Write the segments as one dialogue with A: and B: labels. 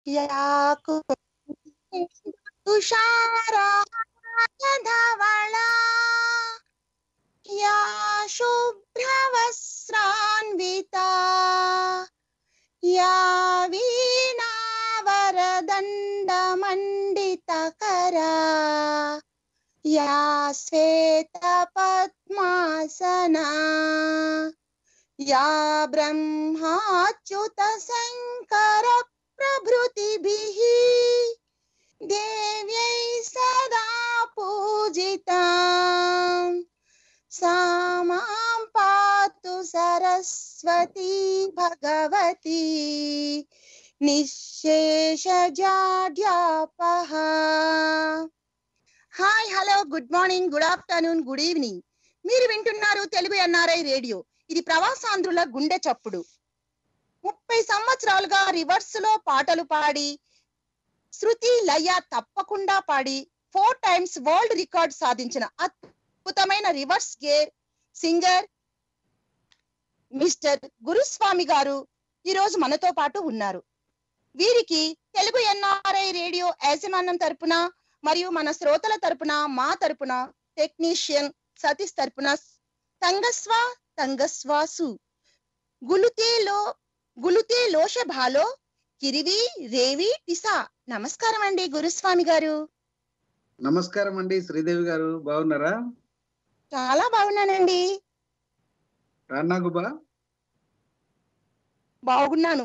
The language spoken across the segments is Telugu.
A: యాకు తుషారాధవళా యా శుభ్రవస్త్రాన్వితా యా వీణావరదండమండితకరా యా శ్వేతపద్మాసనా या ब्रह्माच्युत शङ्कर प्रभृतिभिः देव्यै सदा पूजिता सा मां पातु सरस्वती भगवती నిశేషజాడ్యాపహ hi hello good morning good afternoon good evening మీరు వింటున్నారు తెలుగు ఎన్ఆర్ఐ రేడియో ఇది ప్రవాసాంధ్రుల గుండె చప్పుడు ముప్పై సంవత్సరాలుగా రివర్స్ లో పాటలు పాడి శృతి లయ తప్పకుండా పాడి ఫోర్ టైమ్స్ వరల్డ్ రికార్డ్ సాధించిన అద్భుతమైన reverse gear singer mister Guruswamy garu ఈ రోజు మనతో పాటు ఉన్నారు వీరికి తెలుగు ఎన్ఆర్ఐ రేడియో యాజమాన్యం తరపున మరియు మన శ్రోతల తరపున మా తరపున టెక్నీషియన్ సతీష్ తరపున తంగస్వ తంగస్వాసు గులుతేలో గులుతే లోష భాలో కిరివి రేవి టిసా నమస్కారం అండి గురుస్వామి గారు
B: నమస్కారం అండి శ్రీదేవి గారు బాగున్నారా
A: చాలా బాగున్నానండి
B: రాన్నాగుబా
A: బాగున్నాను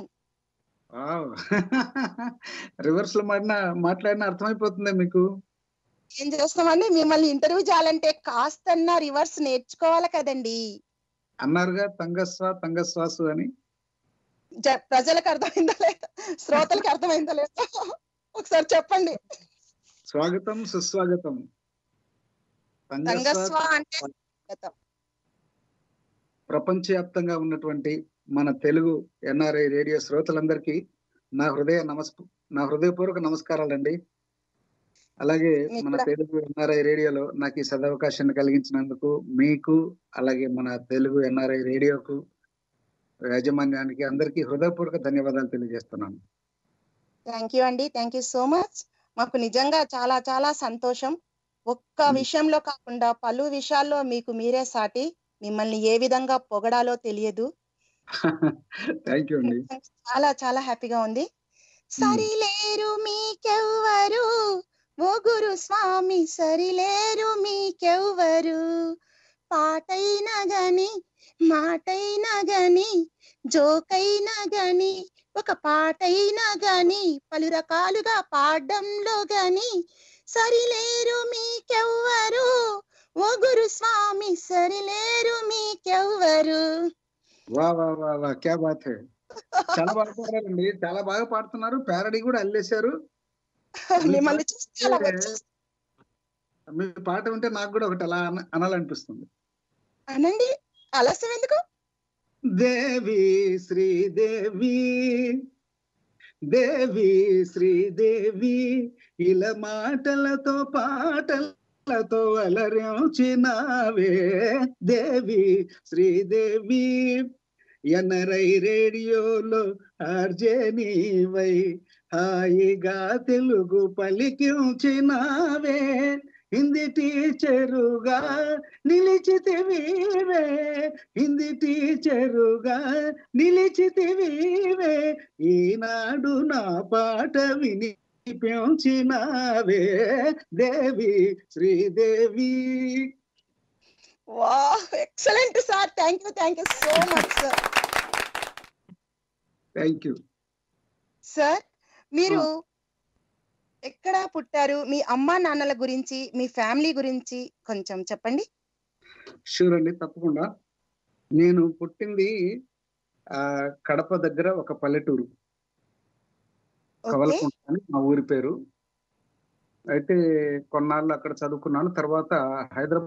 B: రివర్స్ లో మాడిన మాట్లాడిన అర్థమైపోతుందా మీకు
A: ఏం చేస్తామండి మిమ్మల్ని ఇంటర్వ్యూ చేయాలంటే కాస్తన్నా రివర్స్ నేర్చుకోవాలి కదండి
B: అన్నారుగా తంగస్వ తంగస్వాసు అని
A: జ- ప్రజలకు అర్థమైందా లేదా శ్రోతలకు అర్థమైందా లేదా ఒకసారి చెప్పండి
B: స్వాగతం సుస్వాగతం తంగస్వ
A: తంగస్వ అంటే స్వాగతం.
B: ప్రపంచవ్యాప్తంగా ఉన్నటువంటి మన తెలుగు ఎన్ఆర్ఐ రేడియో శ్రోతలందరికీ నా హృదయ నమస్ నా హృదయపూర్వక నమస్కారాలండి అలాగే
A: మీకు
B: మన
A: కూడా.
B: తెలుగు ఎన్ఆర్ఐ రేడియోలో నాకు ఈ సదవకాశాన్ని కలిగించినందుకు మీకు అలాగే మన తెలుగు ఎన్ఆర్ఐ రేడియోకు యాజమాన్యానికి అందరికీ హృదయపూర్వక ధన్యవాదాలు తెలియజేస్తున్నాను
A: థ్యాంక్ యూ అండి థ్యాంక్ యూ సో మచ్ మాకు నిజంగా చాలా చాలా సంతోషం ఒక్క
B: మ్మ్.
A: విషయంలో కాకుండా పలు విషయాల్లో మీకు మీరే సాటి మిమ్మల్ని ఏ విధంగా పొగడాలో తెలియదు
B: థ్యాంక్ యూ అండి
A: చాలా చాలా హ్యాపీగా ఉంది సరిలేరు మీకెవ్వరు ఓ గురు స్వామి సరిలేరు మీకెవ్వరు పాటైనా గని మాటైనా గని జోకైనా గని ఒక పాటైనా గని పలు రకాలుగా పాడడంలో గని సరిలేరు మీకెవ్వరు ఓ గురు స్వామి సరిలేరు మీకెవ్వరు
B: వా వా వా వా క్యా బాత్ హై చాలా బాగా పాడారండి చాలా బాగా పాడుతున్నారు ప్యారడీ కూడా అల్లేశారు
A: మిమ్మల్ని చూస్తే అలా వచ్చేస్తుంది.
B: మీ పాట వింటే నాకు కూడా ఒకటి అలా అన- అనాలనిపిస్తుంది
A: అనండి ఆలస్యం ఎందుకు
B: దేవి శ్రీదేవి దేవి శ్రీదేవి ఇలా మాటలతో పాటలతో అలరించినావే దేవి శ్రీదేవి ఎనరై రేడియోలో ఆర్జేనీవై హాయిగా తెలుగు పలికించినావే హిందీ టీచరుగా నిలిచితివీవే హిందీ టీచరుగా నిలిచితివీవే ఈనాడు నా పాట విని పెంచినావే దేవి శ్రీదేవి
A: వా excellent sir thank you thank you so much sir
B: thank you
A: sir మీరు ఎక్కడ పుట్టారు మీ అమ్మా నాన్నల గురించి మీ ఫ్యామిలీ గురించి కొంచెం చెప్పండి
B: షూర్ అండి తప్పకుండా నేను పుట్టింది ఆ కడప దగ్గర ఒక పల్లెటూరు
A: ఓకే
B: కవలకుంట అని మా ఊరి పేరు అయితే కొన్నాళ్ళు అక్కడ చదువుకున్నాను తర్వాత హైదరాబాద్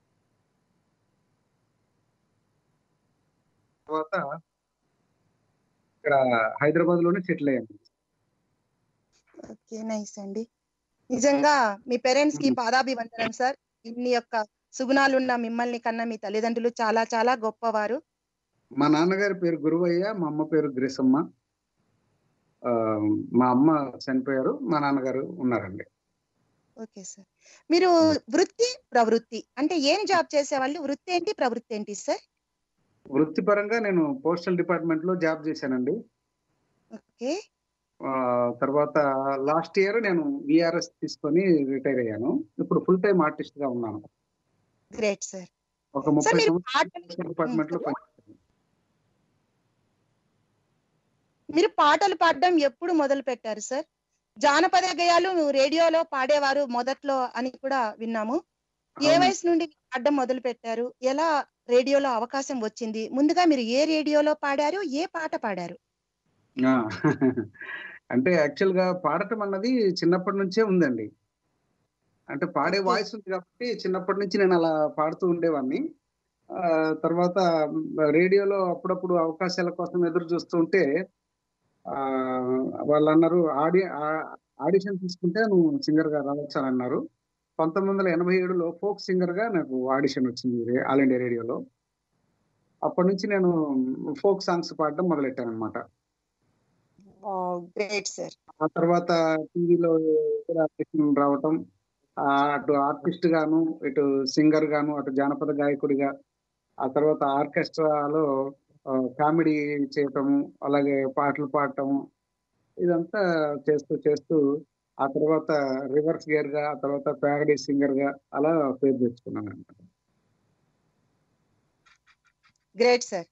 B: తర్వాత ఇక్కడ హైదరాబాద్ లోనే సెటిల్ అయ్యాను
A: ఓకే నైస్ అండి నిజంగా మీ పేరెంట్స్ కి
B: మ్మ్.
A: పాదాభివందనం సార్ ఇన్ని యొక్క సుగుణాలున్న మిమ్మల్ని కన్నా మీ తల్లిదండ్రులు చాలా చాలా గొప్పవారు
B: మా నాన్నగారి పేరు గురువయ్య మా అమ్మ పేరు గ్రేసమ్మ ఆ, మా అమ్మ చనిపోయారు మా నాన్నగారు ఉన్నారండి
A: ఓకే సార్ మీరు వృత్తి ప్రవృత్తి అంటే ఏం జాబ్ చేసేవాళ్ళు వృత్తి ఏంటి ప్రవృత్తి ఏంటి సార్
B: వృత్తిపరంగా నేను పోస్టల్ డిపార్ట్మెంట్ లో జాబ్ చేశానండి
A: ఓకే
B: ఆ, తర్వాత లాస్ట్ ఇయర్ నేను విఆర్ఎస్ తీసుకొని రిటైర్ అయ్యాను ఇప్పుడు ఫుల్ టైం ఆర్టిస్ట్ గా ఉన్నాను
A: గ్రేట్ సార్
B: ఒక ముప్పై
A: మీరు
B: సంవత్సరాలు
A: పాటలు
B: పోస్టల్ డిపార్ట్మెంట్ లో
A: ఉమ్,
B: పనిచేశాను
A: మీరు పాటలు పాడడం ఎప్పుడు మొదలు పెట్టారు సార్ జానపద గేయాలు రేడియోలో పాడేవారు మొదట్లో అని కూడా విన్నాము ఏ
B: అవును.
A: వయసు నుండి పాడడం మొదలు పెట్టారు ఎలా రేడియోలో అవకాశం వచ్చింది ముందుగా మీరు ఏ రేడియోలో పాడారు ఏ పాట పాడారు
B: ఆ, అంటే యాక్చువల్ గా పాడటం అన్నది చిన్నప్పటి నుంచే ఉందండి అంటే పాడే
A: ఓకే.
B: వాయిస్ ఉంది కాబట్టి చిన్నప్పటి నుంచి నేను అలా పాడుతూ ఉండేవాడిని ఆ, తర్వాత రేడియోలో అప్పుడప్పుడు అవకాశాల కోసం ఎదురు చూస్తూ ఉంటే ఆ, వాళ్ళు అన్నారు ఆడి ఆ- ఆడిషన్ తీసుకుంటే నువ్వు సింగర్ గా రావచ్చు అని అన్నారు పంతొమ్మిది వందల ఎనభై ఏడులో ఫోక్ సింగర్ గా నాకు ఆడిషన్ వచ్చింది రే- ఆల్ ఇండియా రేడియోలో అప్పటి నుంచి నేను ఫోక్ సాంగ్స్ పాడడం మొదలెట్టాను అనమాట
A: గ్రేట్ సార్
B: ఆ తర్వాత టీవీలో రావటం ఆ, అటు ఆర్టిస్ట్ గాను ఇటు సింగర్ గాను అటు జానపద గాయకుడిగా ఆ తర్వాత ఆర్కెస్ట్రాలో కామెడీ చేయటము అలాగే పాటలు పాడటము ఇదంతా చేస్తూ చేస్తూ ఆ తర్వాత రివర్స్ గేర్ గా ఆ తర్వాత ప్యారడీ సింగర్ గా అలా పేరు తెచ్చుకున్నాను అనమాట
A: గ్రేట్ సార్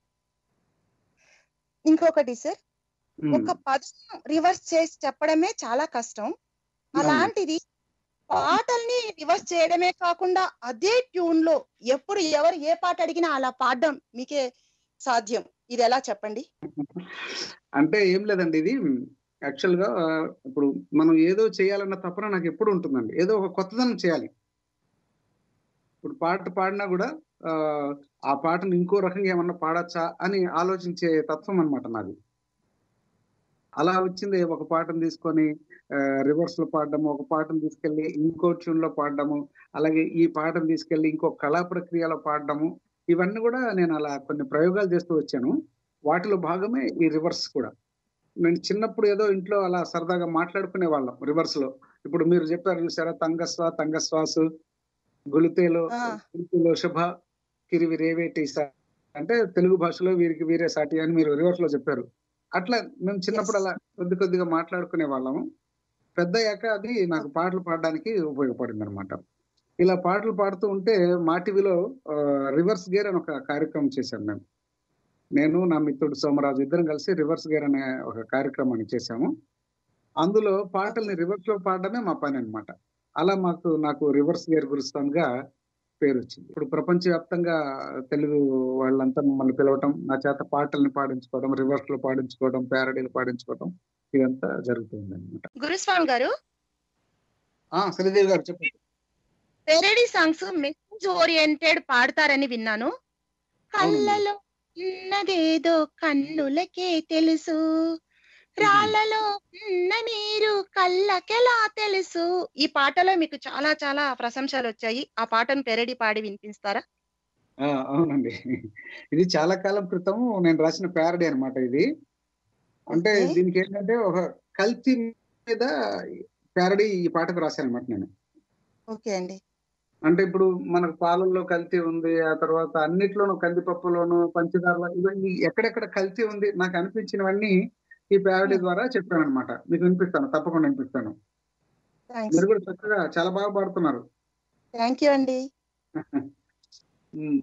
A: ఇంకొకటి సార్ ఒక పదం రివర్స్ చేసి చెప్పడమే చాలా కష్టం అలాంటిది పాటల్ని రివర్స్ చేయడమే కాకుండా అదే ట్యూన్ లో ఎప్పుడు ఎవరు ఏ పాట అడిగినా అలా పాడడం మీకే సాధ్యం ఇది ఎలా చెప్పండి
B: అంటే ఏం లేదండి ఇది యాక్చువల్ గా ఆ, ఇప్పుడు మనం ఏదో చేయాలన్న తపన నాకు ఎప్పుడు ఉంటుందండి ఏదో ఒక కొత్తదనం చేయాలి ఇప్పుడు పాట పాడినా కూడా ఆ, ఆ పాటను ఇంకో రకంగా ఏమన్నా పాడచ్చా అని ఆలోచించే తత్వం అన్నమాట నాది అలా వచ్చింది ఒక పాటను తీసుకొని రివర్స్ లో పాడడము ఒక పాటను తీసుకెళ్లి ఇంకో ట్యూన్ లో పాడడము అలాగే ఈ పాటను తీసుకెళ్లి ఇంకో కళా ప్రక్రియలో పాడడము ఇవన్నీ కూడా నేను అలా కొన్ని ప్రయోగాలు చేస్తూ వచ్చాను వాటిలో భాగమే ఈ రివర్స్ కూడా నేను చిన్నప్పుడు ఏదో ఇంట్లో అలా సరదాగా మాట్లాడుకునే వాళ్ళం రివర్స్ లో ఇప్పుడు మీరు చెప్పారు చూసారా తంగస్వ తంగస్వాసు గులితేలో
A: ఆ.
B: గులితేలో శుభ కిరివి రేవేటి సా- అంటే తెలుగు భాషలో వీరికి వీరే సాటి అని మీరు రివర్స్ లో చెప్పారు అట్లా మేము చిన్నప్పుడు
A: Yes.
B: అలా కొద్ది కొద్దిగా మాట్లాడుకునే వాళ్ళము పెద్ద అయ్యాక అది నాకు పాటలు పాడడానికి ఉపయోగపడింది అనమాట ఇలా పాటలు పాడుతూ ఉంటే మా టీవీలో రివర్స్ గేర్ అని ఒక కార్యక్రమం చేశాం మేము నేను నా మిత్రుడు సోమరాజు ఇద్దరం కలిసి రివర్స్ గేర్ అనే ఒక కార్యక్రమాన్ని చేశాము అందులో పాటల్ని రివర్స్ లో పాడడమే మా పని అన్నమాట అలా మాకు నాకు రివర్స్ గేర్ గురుస్తాన్ గా పేరు వచ్చింది ఇప్పుడు ప్రపంచవ్యాప్తంగా తెలుగు వాళ్ళంతా మమ్మల్ని పిలవటం నా చేత పాటల్ని పాడించుకోవడం రివర్స్ లో పాడించుకోవడం ప్యారడీలు పాడించుకోవడం ఇదంతా జరుగుతుంది అనమాట
A: గురుస్వామి గారు
B: శ్రీదేవి గారు చెప్పండి
A: పెరడీ సాంగ్స్ మెసేజ్ ఓరియంటెడ్ పాడతారని విన్నాను కళ్ళలో ఉన్నదేదో కన్నులకే తెలుసు రాళ్ళలో ఉన్న నీరు కళ్ళకెలా తెలుసు ఈ పాటలో మీకు చాలా చాలా ప్రశంసలు వచ్చాయి ఆ పాటను పెరడి పాడి వినిపిస్తారా
B: ఆ, అవునండి ఇది చాలా కాలం క్రితం నేను రాసిన ప్యారడీ అన్నమాట ఇది అంటే
A: Okay.
B: దీనికి ఏంటంటే ఒక కల్తీ మీద ప్యారడీ ఈ పాటకు రాశాను అనమాట నేను
A: ఓకే అండి
B: అంటే ఇప్పుడు మనకు పాలల్లో కల్తీ ఉంది ఆ తర్వాత అన్నిట్లోనూ కందిపప్పులోను పంచదారలో ఇవన్నీ ఎక్కడెక్కడ కల్తీ ఉంది నాకు అనిపించినవన్నీ ఈ ప్యారడీ ద్వారా చెప్పాను అనమాట మీకు వినిపిస్తాను తప్పకుండా వినిపిస్తాను
A: థ్యాంక్స్
B: మీరు కూడా చక్కగా చాలా బాగా పాడుతున్నారు
A: థ్యాంక్ యూ అండి
B: ఉమ్.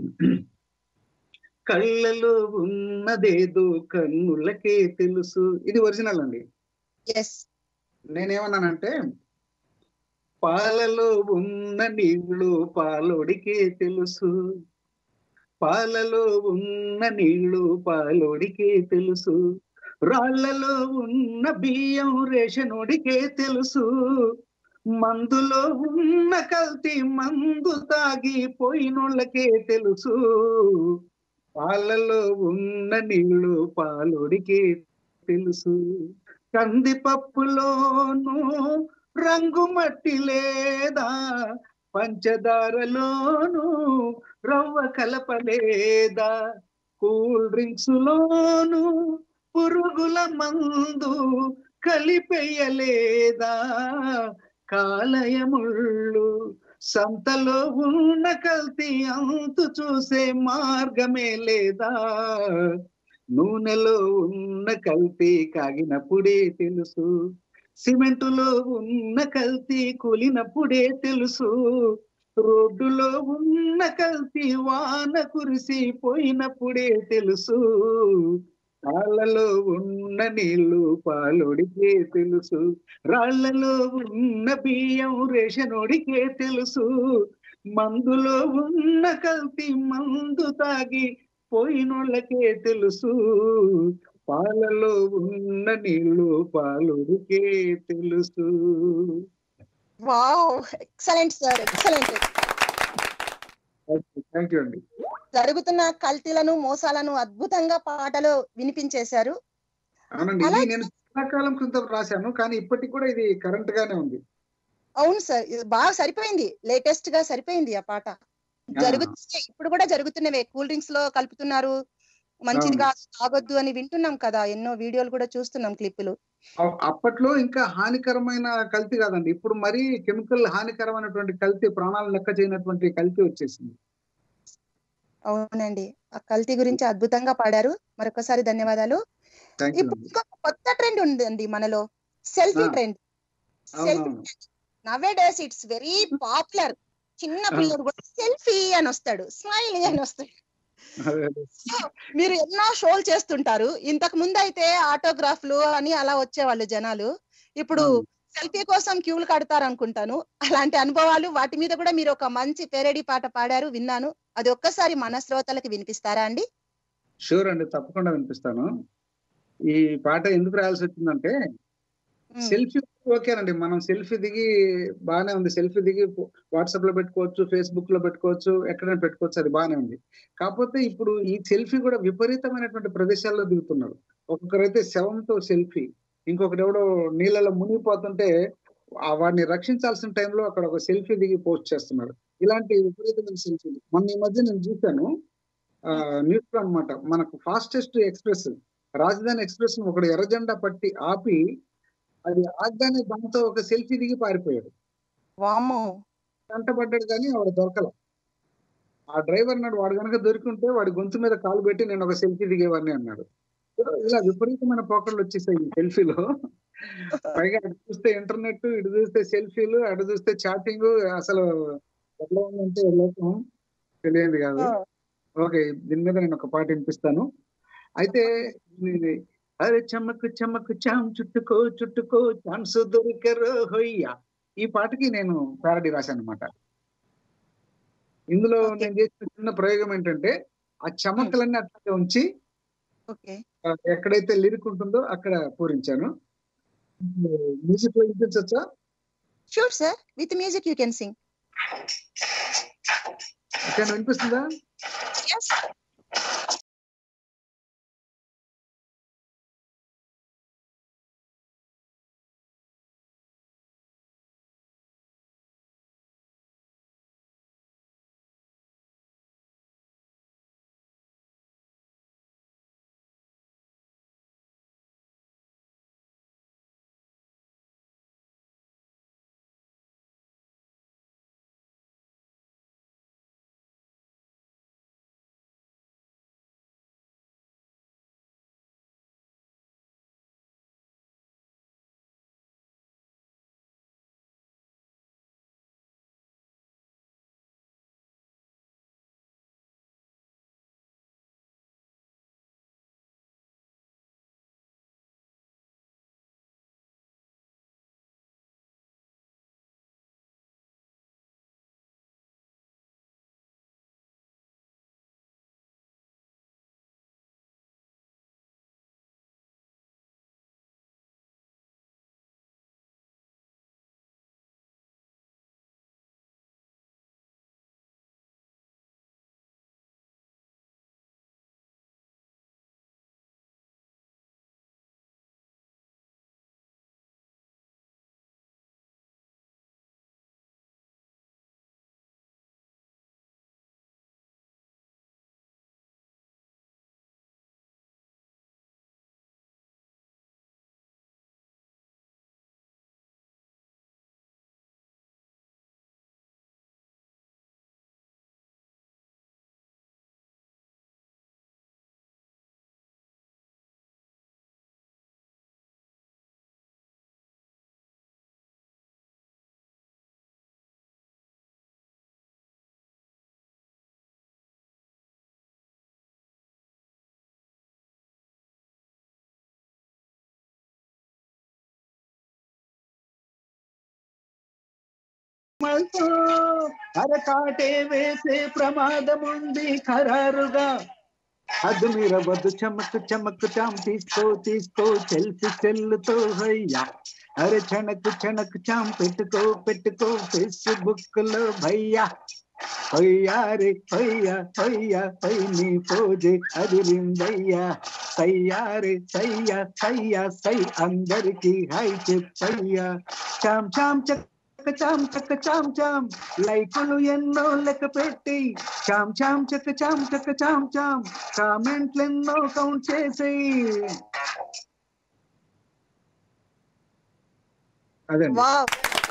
B: కళ్ళలో ఉన్నదేదో కన్నులకే తెలుసు ఇది ఒరిజినల్ అండి
A: ఎస్
B: నేనేమన్నానంటే పాలలో ఉన్న నీళ్లు పాలోడికే తెలుసు పాలలో ఉన్న నీళ్లు పాలోడికే తెలుసు రాళ్లలో ఉన్న బియ్యం రేషనుడికే తెలుసు మందులో ఉన్న కల్తీ మందు తాగి పోయినోళ్ళకే తెలుసు పాలలో ఉన్న నీళ్లు పాలోడికే తెలుసు కందిపప్పులోను రంగు మట్టి లేదా పంచదారలోను రవ్వ కలపలేదా కూల్ డ్రింక్స్ లోను పురుగుల మందు కలిపెయ్యలేదా కాలయముళ్ళు సంతలో ఉన్న కల్తీ అంతు చూసే మార్గమే లేదా నూనెలో ఉన్న కల్తీ కాగినప్పుడే తెలుసు సిమెంటులో ఉన్న కల్తీ కూలినప్పుడే తెలుసు రోడ్డులో ఉన్న కల్తీ వాన కురిసి పోయినప్పుడే తెలుసు రాళ్లలో ఉన్న నీళ్లు పాలుడికే తెలుసు రాళ్లలో ఉన్న బియ్యం రేషనోడికే తెలుసు మందులో ఉన్న కల్తీ మందు తాగి పోయినోళ్ళకే తెలుసు పాలలో ఉన్న నీళ్లు పాలుడికే తెలుసు
A: wow excellent sir excellent
B: thank you అండి
A: జరుగుతున్న కల్తీలను మోసాలను అద్భుతంగా పాటలో వినిపించేశారు
B: అవునండి ఇది
A: అలాగే-
B: నేను చాలా కాలం క్రితం రాశాను కానీ ఇప్పటికి కూడా ఇది కరెంట్ గానే ఉంది
A: అవును సార్ ఇది బాగా సరిపోయింది లేటెస్ట్ గా సరిపోయింది ఆ పాట జరుగుతున్నాయి ఇప్పుడు కూడా జరుగుతున్నవే కూల్ డ్రింక్స్ లో కలుపుతున్నారు మంచిది
B: అవును.
A: కాదు తాగొద్దు అని వింటున్నాం కదా ఎన్నో వీడియోలు కూడా చూస్తున్నాం క్లిప్పులు
B: అ- అప్పట్లో ఇంకా హానికరమైన కల్తీ కాదండి ఇప్పుడు మరీ కెమికల్ హానికరమైనటువంటి కల్తీ ప్రాణాలు లెక్క చేయనటువంటి కల్తీ వచ్చేసింది
A: అవునండి ఆ కల్తీ గురించి అద్భుతంగా పాడారు మరొకసారి ధన్యవాదాలు
B: థ్యాంక్ యూ
A: ఇప్పుడు ఇంకొక కొత్త ట్రెండ్ ఉందండి మనలో సెల్ఫీ
B: ఆ.
A: ట్రెండ్ సెల్ఫీ
B: అవునవును
A: nowadays it's very popular చిన్న
B: ఆ.
A: పిల్లడు కూడా సెల్ఫీ అని వస్తాడు స్మైల్ అని వస్తాడు
B: అదే, అదే.
A: మీరు ఎన్నో షోలు చేస్తుంటారు ఇంతకు ముందు అయితే ఆటోగ్రాఫ్లు అని అలా వచ్చేవాళ్ళు జనాలు ఇప్పుడు
B: అవును.
A: సెల్ఫీ కోసం క్యూలు కడతారు అనుకుంటాను అలాంటి అనుభవాలు వాటి మీద కూడా మీరు ఒక మంచి పేరడీ పాట పాడారు విన్నాను అది ఒక్కసారి మన శ్రోతలకు వినిపిస్తారా అండి
B: షూర్ అండి తప్పకుండా వినిపిస్తాను ఈ పాట ఎందుకు రాయాల్సి వచ్చిందంటే
A: ఉమ్,
B: సెల్ఫీ ఓకేనండి మనం సెల్ఫీ దిగి బాగానే ఉంది సెల్ఫీ దిగి వాట్సాప్ లో పెట్టుకోవచ్చు ఫేస్బుక్ లో పెట్టుకోవచ్చు ఎక్కడైనా పెట్టుకోవచ్చు అది బాగానే ఉంది కాకపోతే ఇప్పుడు ఈ సెల్ఫీ కూడా విపరీతమైనటువంటి ప్రదేశాల్లో దిగుతున్నారు ఒక్కొక్కరైతే శవంతో సెల్ఫీ ఇంకొకటి ఎవడో నీళ్ళలో మునిగిపోతుంటే ఆ వాడిని రక్షించాల్సిన టైంలో అక్కడ ఒక సెల్ఫీ దిగి పోస్ట్ చేస్తున్నారు ఇలాంటి విపరీతమైన సెల్ఫీలు మొన్న ఈ మధ్య నేను చూశాను న్యూస్ లో అనమాట మనకు ఫాస్టెస్ట్ ఎక్స్ప్రెస్ రాజధాని ఎక్స్ప్రెస్ ను ఒకడు ఎర్రజెండా పట్టి ఆపి అది ఆగ్గానే దాంతో ఒక సెల్ఫీ దిగి పారిపోయాడు
A: వామ్మో
B: వెంటబడ్డాడు కానీ వాడు దొరకల ఆ డ్రైవర్ నాడు వాడు కనుక దొరికింటే వాడి గొంతు మీద కాలు పెట్టి నేను ఒక సెల్ఫీ దిగేవాడిని అన్నాడు సో ఇలా విపరీతమైన పోకళ్ళు వచ్చేసాయి ఈ సెల్ఫీలో పైగా అటు చూస్తే ఇంటర్నెట్ ఇటు చూస్తే సెల్ఫీలు అటు చూస్తే చాటింగ్ అసలు ఎట్లా ఉందంటే లోకం తెలియదు కాదు ఓకే దీని మీద నేను ఒక పాట వినిపిస్తాను అయితే ఇది, అరే చెమ్మకు చెమ్మకు చాం చుట్టుకో చుట్టుకో ఛాన్స్ దొరికరో హొయ్య ఈ పాటకి నేను ప్యారడీ రాశాను అనమాట ఇందులో
A: Okay.
B: నేను చేసిన చిన్న ప్రయోగం ఏంటంటే ఆ చమక్కలన్నీ అట్లా ఉంచి
A: ఓకే
B: ఆ, ఎక్కడైతే లిరిక్ ఉంటుందో అక్కడ పూరించాను మ్యూజిక్ లో వినిపించచ్చా
A: sure sir with music you can sing
B: ఇక్కడ వినిపిస్తుందా
C: బొమ్మలతో అరకాటే వేసే ప్రమాదం ఉంది ఖరారుగా అద్దు మీర వద్దు చమక్ చమక్ చాం తీసుకో తీసుకో సెల్ఫీ సెల్లుతో హయ్యా అరే చణక్ చణక్ చాం పెట్టుకో పెట్టుకో ఫేస్బుక్ లో భయ్యా హయ్యా రే హయ్యా హయ్యా హై నీ పోజే అదిరిందయ్యా సయ్యా రే సయ్యా సయ్యా సై అందరికి హై చెప్పయ్యా చాం చాం చక్క చాం చక్క చాం చాం లైకులు ఎన్నో లెక్క పెట్టి చాం చాం చక్క చాం చక్క చాం చాం కామెంట్లు ఎన్నో కౌంట్ చేసేయి అదండి
A: వావ్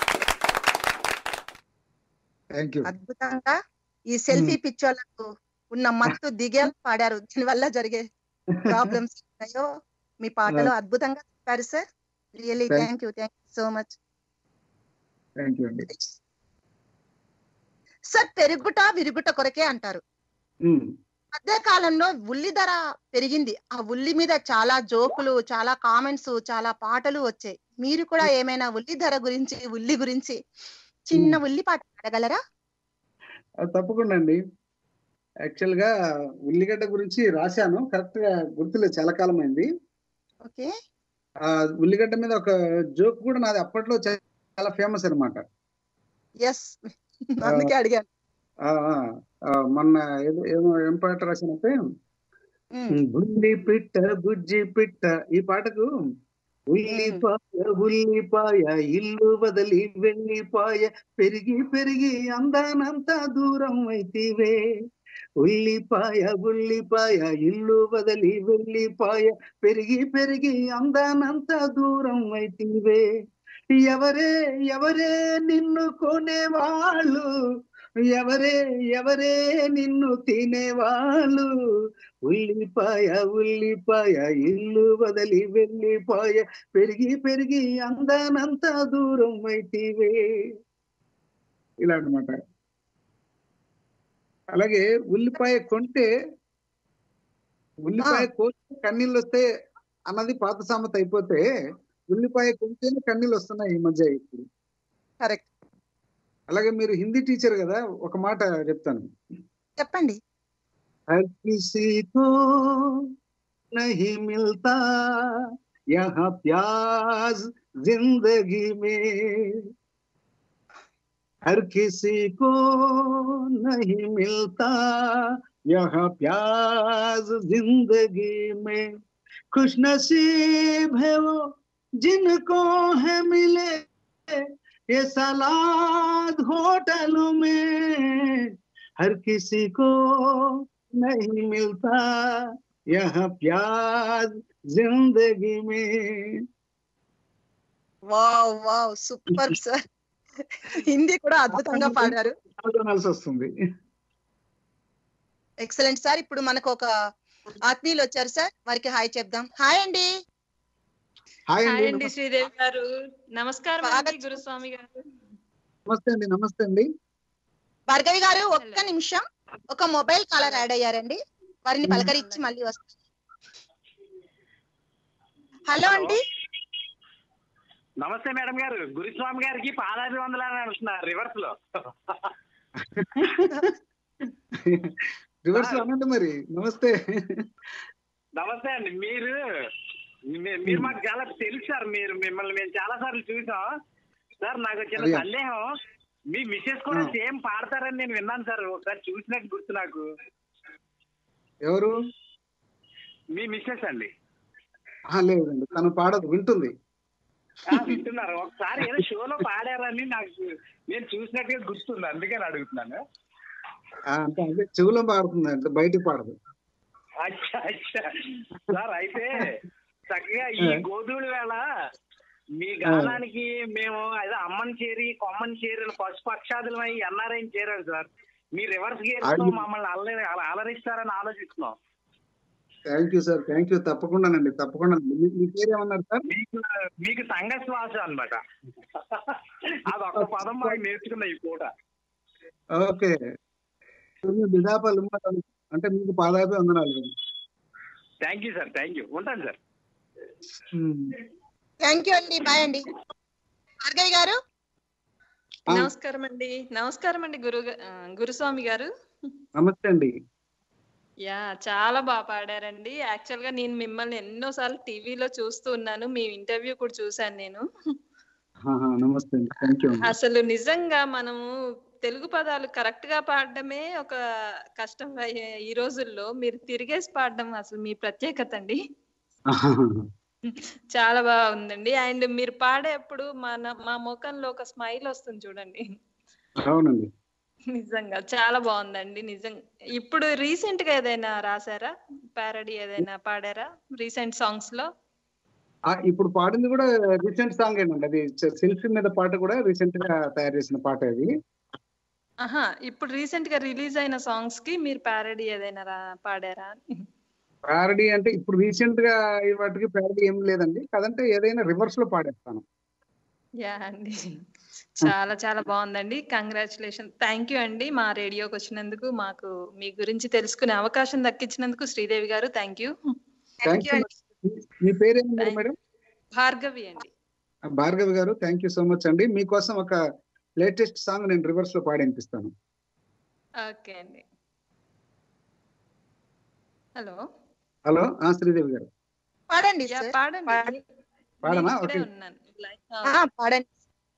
C: థ్యాంక్ యూ
A: అద్భుతంగా ఈ సెల్ఫీ పిచ్చోళ్ళకు ఉన్న మత్తు దిగేలా పాడారు దీనివల్ల జరిగే ప్రాబ్లమ్స్ ఉన్నాయో మీ పాటలో అద్భుతంగా చెప్పారు sir really
C: Thank-
A: thank you thank you so much
C: thank you అండి
A: సార్ పెరుగుట విరుగుట కొరకే అంటారు
C: ఉమ్,
A: మధ్య కాలంలో ఉల్లి ధర పెరిగింది ఆ ఉల్లి మీద చాలా జోకులు చాలా కామెంట్స్ చాలా పాటలు వచ్చాయి మీరు కూడా ఏమైనా ఉల్లి ధర గురించి ఉల్లి గురించి చిన్న ఉల్లి పాట పాడగలరా
B: అది తప్పకుండా అండి యాక్చువల్ గా ఉల్లిగడ్డ గురించి రాశాను కరెక్ట్ గా గుర్తులేదు చాలా కాలం అయింది
A: ఓకే
B: ఆ ఉల్లిగడ్డ మీద ఒక జోక్ కూడా నాది అప్పట్లో చా- చాలా ఫేమస్ అనమాట
A: ఎస్ అందుకే అడిగాను
B: మొన్న ఏదో ఏమో ఏం పాట రాశానంటే
A: ఉమ్,
B: బుల్లి పిట్ట బుజ్జి పిట్ట ఈ పాటకు ఉల్లిపాయ ఉల్లిపాయ ఇల్లు వదిలి వెళ్ళిపాయ పెరిగి పెరిగి అందానంతా దూరం అయితివే ఉల్లిపాయ ఉల్లిపాయ ఇల్లు వదిలి వెళ్ళిపాయ పెరిగి పెరిగి అందానంతా దూరం అయితివే ఎవరే ఎవరే నిన్ను కొనేవాళ్ళు ఎవరే ఎవరే నిన్ను తినేవాళ్ళు ఉల్లిపాయ ఉల్లిపాయ ఇల్లు వదిలి వెళ్ళిపాయ పెరిగి పెరిగి అందానంతా దూరం అయితివే ఇలా అన్నమాట అలాగే ఉల్లిపాయ కొంటే ఉల్లిపాయ కోస్తే కన్నీళ్ళు వస్తే అన్నది పాత సామెత అయిపోతే ఉల్లిపాయ కొంటేనే కన్నీళ్ళు వస్తున్నాయి ఈ మధ్య ఇప్పుడు
A: కరెక్ట్
B: అలాగే మీరు హిందీ టీచర్ కదా ఒక మాట చెప్తాను
A: చెప్పండి
B: हर किसी को नहीं मिलता यहाँ प्याज जिंदगी में हर किसी को नहीं मिलता यहाँ प्याज जिंदगी में खुश नसीब है वो जिनको है मिले ये सलाद होटलों में हर किसी को नहीं मिलता यहाँ प्याज जिंदगी में
A: wow wow super sir Hindi కూడా అద్భుతంగా పాడారు
B: పాల్గొనాల్సి వస్తుంది
A: ఎక్సలెంట్ సార్ ఇప్పుడు మనకు ఒక ఆత్మీయులు వచ్చారు సార్ వారికి హాయ్ చెప్దాం హాయ్ అండి
B: హాయ్
D: హాయ్
B: అండి
D: అండి శ్రీదేవి గారు నమస్కారం అండి
A: స్వాగతం.
D: గురుస్వామి గారు
B: నమస్తే అండి నమస్తే అండి
A: భార్గవి గారు ఒక్క నిమిషం ఒక మొబైల్ కాలర్ యాడ్ అయ్యారండి వారిని
B: మ్మ్.
A: పలకరించి మళ్ళీ వస్తాం హలో అండి
E: నమస్తే మేడం గారు గురుస్వామి గారికి పాదాభివందనాలు అంటున్నారు రివర్స్ లో
B: రివర్స్ లో అనండి మరి నమస్తే
E: నమస్తే అండి మీరు మీ- మీరు మాకు చాలా తెలుసు సార్ మీరు మిమ్మల్ని మేము చాలా సార్లు చూసాం సార్ నాకు చిన్న
B: అయ్యా.
E: సందేహం మీ మిస్సెస్ కూడా
B: ఆ.
E: సేమ్ పాడతారని నేను విన్నాను సార్ ఒకసారి చూసినట్టు గుర్తు నాకు
B: ఎవరు
E: మీ మిస్సెస్ అండి
B: ఆ, లేదండి తను పాడదు వింటుంది
E: ఆ, వింటున్నారు ఒకసారి ఏదో షోలో పాడారని నాకు నేను చూసినట్టుగా గుర్తుంది అందుకని అడుగుతున్నాను
B: ఆ, అంటే అదే చెవులో పాడుతుంది అంటే బయటికి పాడదు
E: అచ్చా అచ్చా సార్ అయితే చక్కగా ఈ
B: ఆ.
E: గోధుమల వేళ మీ గానానికి మేము అదే అమ్మని చేరి కొమ్మని చేరి పసుపు అక్షాదులమై ఎన్ఆర్ఐని చేరారు సార్ మీ రివర్స్ గేర్ తో
B: అది-
E: మమ్మల్ని అల్లరి అల- అలరిస్తారని ఆలోచిస్తున్నాం
B: thank you sir thank you తప్పకుండానండి తప్పకుండా మీ మీ పేరు ఏమన్నారు సార్
E: మీకు మీకు సంఘ శ్వాస అనమాట అది ఒక్క పదం మాకు నేర్చుకున్న ఈ పూట
B: ఓకే బిడాపాలు అంటే మీకు పాదాపి వందనాలు
E: thank you sir thank you ఉంటాను సార్
B: ఉమ్.
A: థ్యాంక్ యూ అండి బాయ్ అండి భార్గవి గారు
B: ఆ.
D: నమస్కారం అండి నమస్కారం అండి గురు ఆ, గురుస్వామి గారు
B: నమస్తే అండి
D: యా చాలా బాగా పాడారండి యాక్చువల్ గా నేను మిమ్మల్ని ఎన్నోసార్లు టీవీలో చూస్తూ ఉన్నాను మీ ఇంటర్వ్యూ కూడా చూశాను నేను
B: ఆహా, నమస్తే అండి థ్యాంక్ యూ అండి
D: అసలు నిజంగా మనము తెలుగు పదాలు కరెక్ట్ గా పాడడమే ఒక కష్టం అయ్యే ఈ రోజుల్లో మీరు తిరిగేసి పాడడం అసలు మీ ప్రత్యేకత అండి
B: ఆహా,
D: చాలా బాగా ఉందండి అండ్ మీరు పాడేప్పుడు మన మా ముఖంలో ఒక స్మైల్ వస్తుంది చూడండి
B: అవునండి
D: నిజంగా చాలా బాగుందండి నిజంగా ఇప్పుడు రీసెంట్ గా ఏదైనా రాసారా పారడీ ఏదైనా పాడారా రీసెంట్ సాంగ్స్ లో
B: ఆ, ఇప్పుడు పాడింది కూడా రీసెంట్ సాంగ్ ఏంటండి అది సెల్ఫీ మీద పాట కూడా రీసెంట్ గా తయారు చేసిన పాట అది
D: ఆహా ఇప్పుడు రీసెంట్ గా రిలీజ్ అయిన సాంగ్స్ కి మీరు పారడీ ఏదైనా రా- పాడారా
B: ప్యారడీ అంటే ఇప్పుడు రీసెంట్ గా ఈ వాటికి ప్యారడీ ఏం లేదండి కాదంటే ఏదైనా రివర్స్ లో పాడేస్తాను
D: యా అండి చాలా చాలా బాగుందండి కంగ్రాచులేషన్ థ్యాంక్ యూ అండి మా రేడియోకి వచ్చినందుకు మాకు మీ గురించి తెలుసుకునే అవకాశం దక్కించినందుకు Sridevi garu thank you
B: thank you మీ పేరు ఏమన్నారు
D: Thank-
B: మేడం
D: భార్గవి అండి
B: భార్గవి గారు థ్యాంక్ యూ సో మచ్ అండి మీకోసం ఒక లేటెస్ట్ సాంగ్ నేను రివర్స్ లో పాడి వినిపిస్తాను
D: ఓకే అండి హలో
B: హలో ఆ శ్రీదేవి గారు
A: పాడండి
D: యా
A: సార్
D: పాడండి
A: పాడండి.
B: పాడనా?
D: నేను ఇక్కడే
B: ఓకే.
D: ఉన్నాను లై-
A: ఆ, పాడండి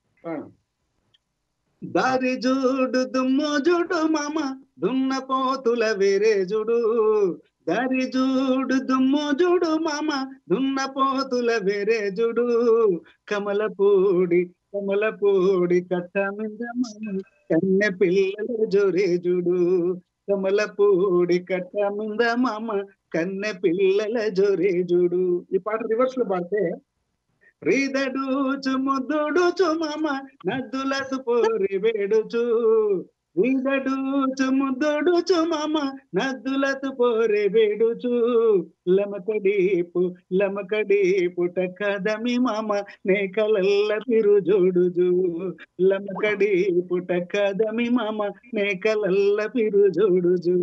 B: దారి జూడు దుమ్ము జుడు మామ దున్న పోతుల వేరే జుడు దారి జూడు దుమ్ము జుడు మామ దున్న పోతుల వేరే జుడు కమలపూడి కమలపూడి కట్ట మీద మామ కన్నె పిల్లల జోరే జుడు కమలపూడి కట్ట మీద మామ కన్నె పిల్లల జోరే జుడు ఈ పాట రివర్స్ లో పాడితే రీదడుచు ముద్దుడుచు మామ నద్దులసు పోరి వేడుచు రీదడుచు ముద్దుడుచు మామ నద్దులసు పోరి వేడుచు లమకడీపు లమకడీపు టక్కదమి మామ నే కలల్ల పిరుజోడుజు లమకడీపు టక్కదమి మామ నే కలల్ల పిరుజోడుజు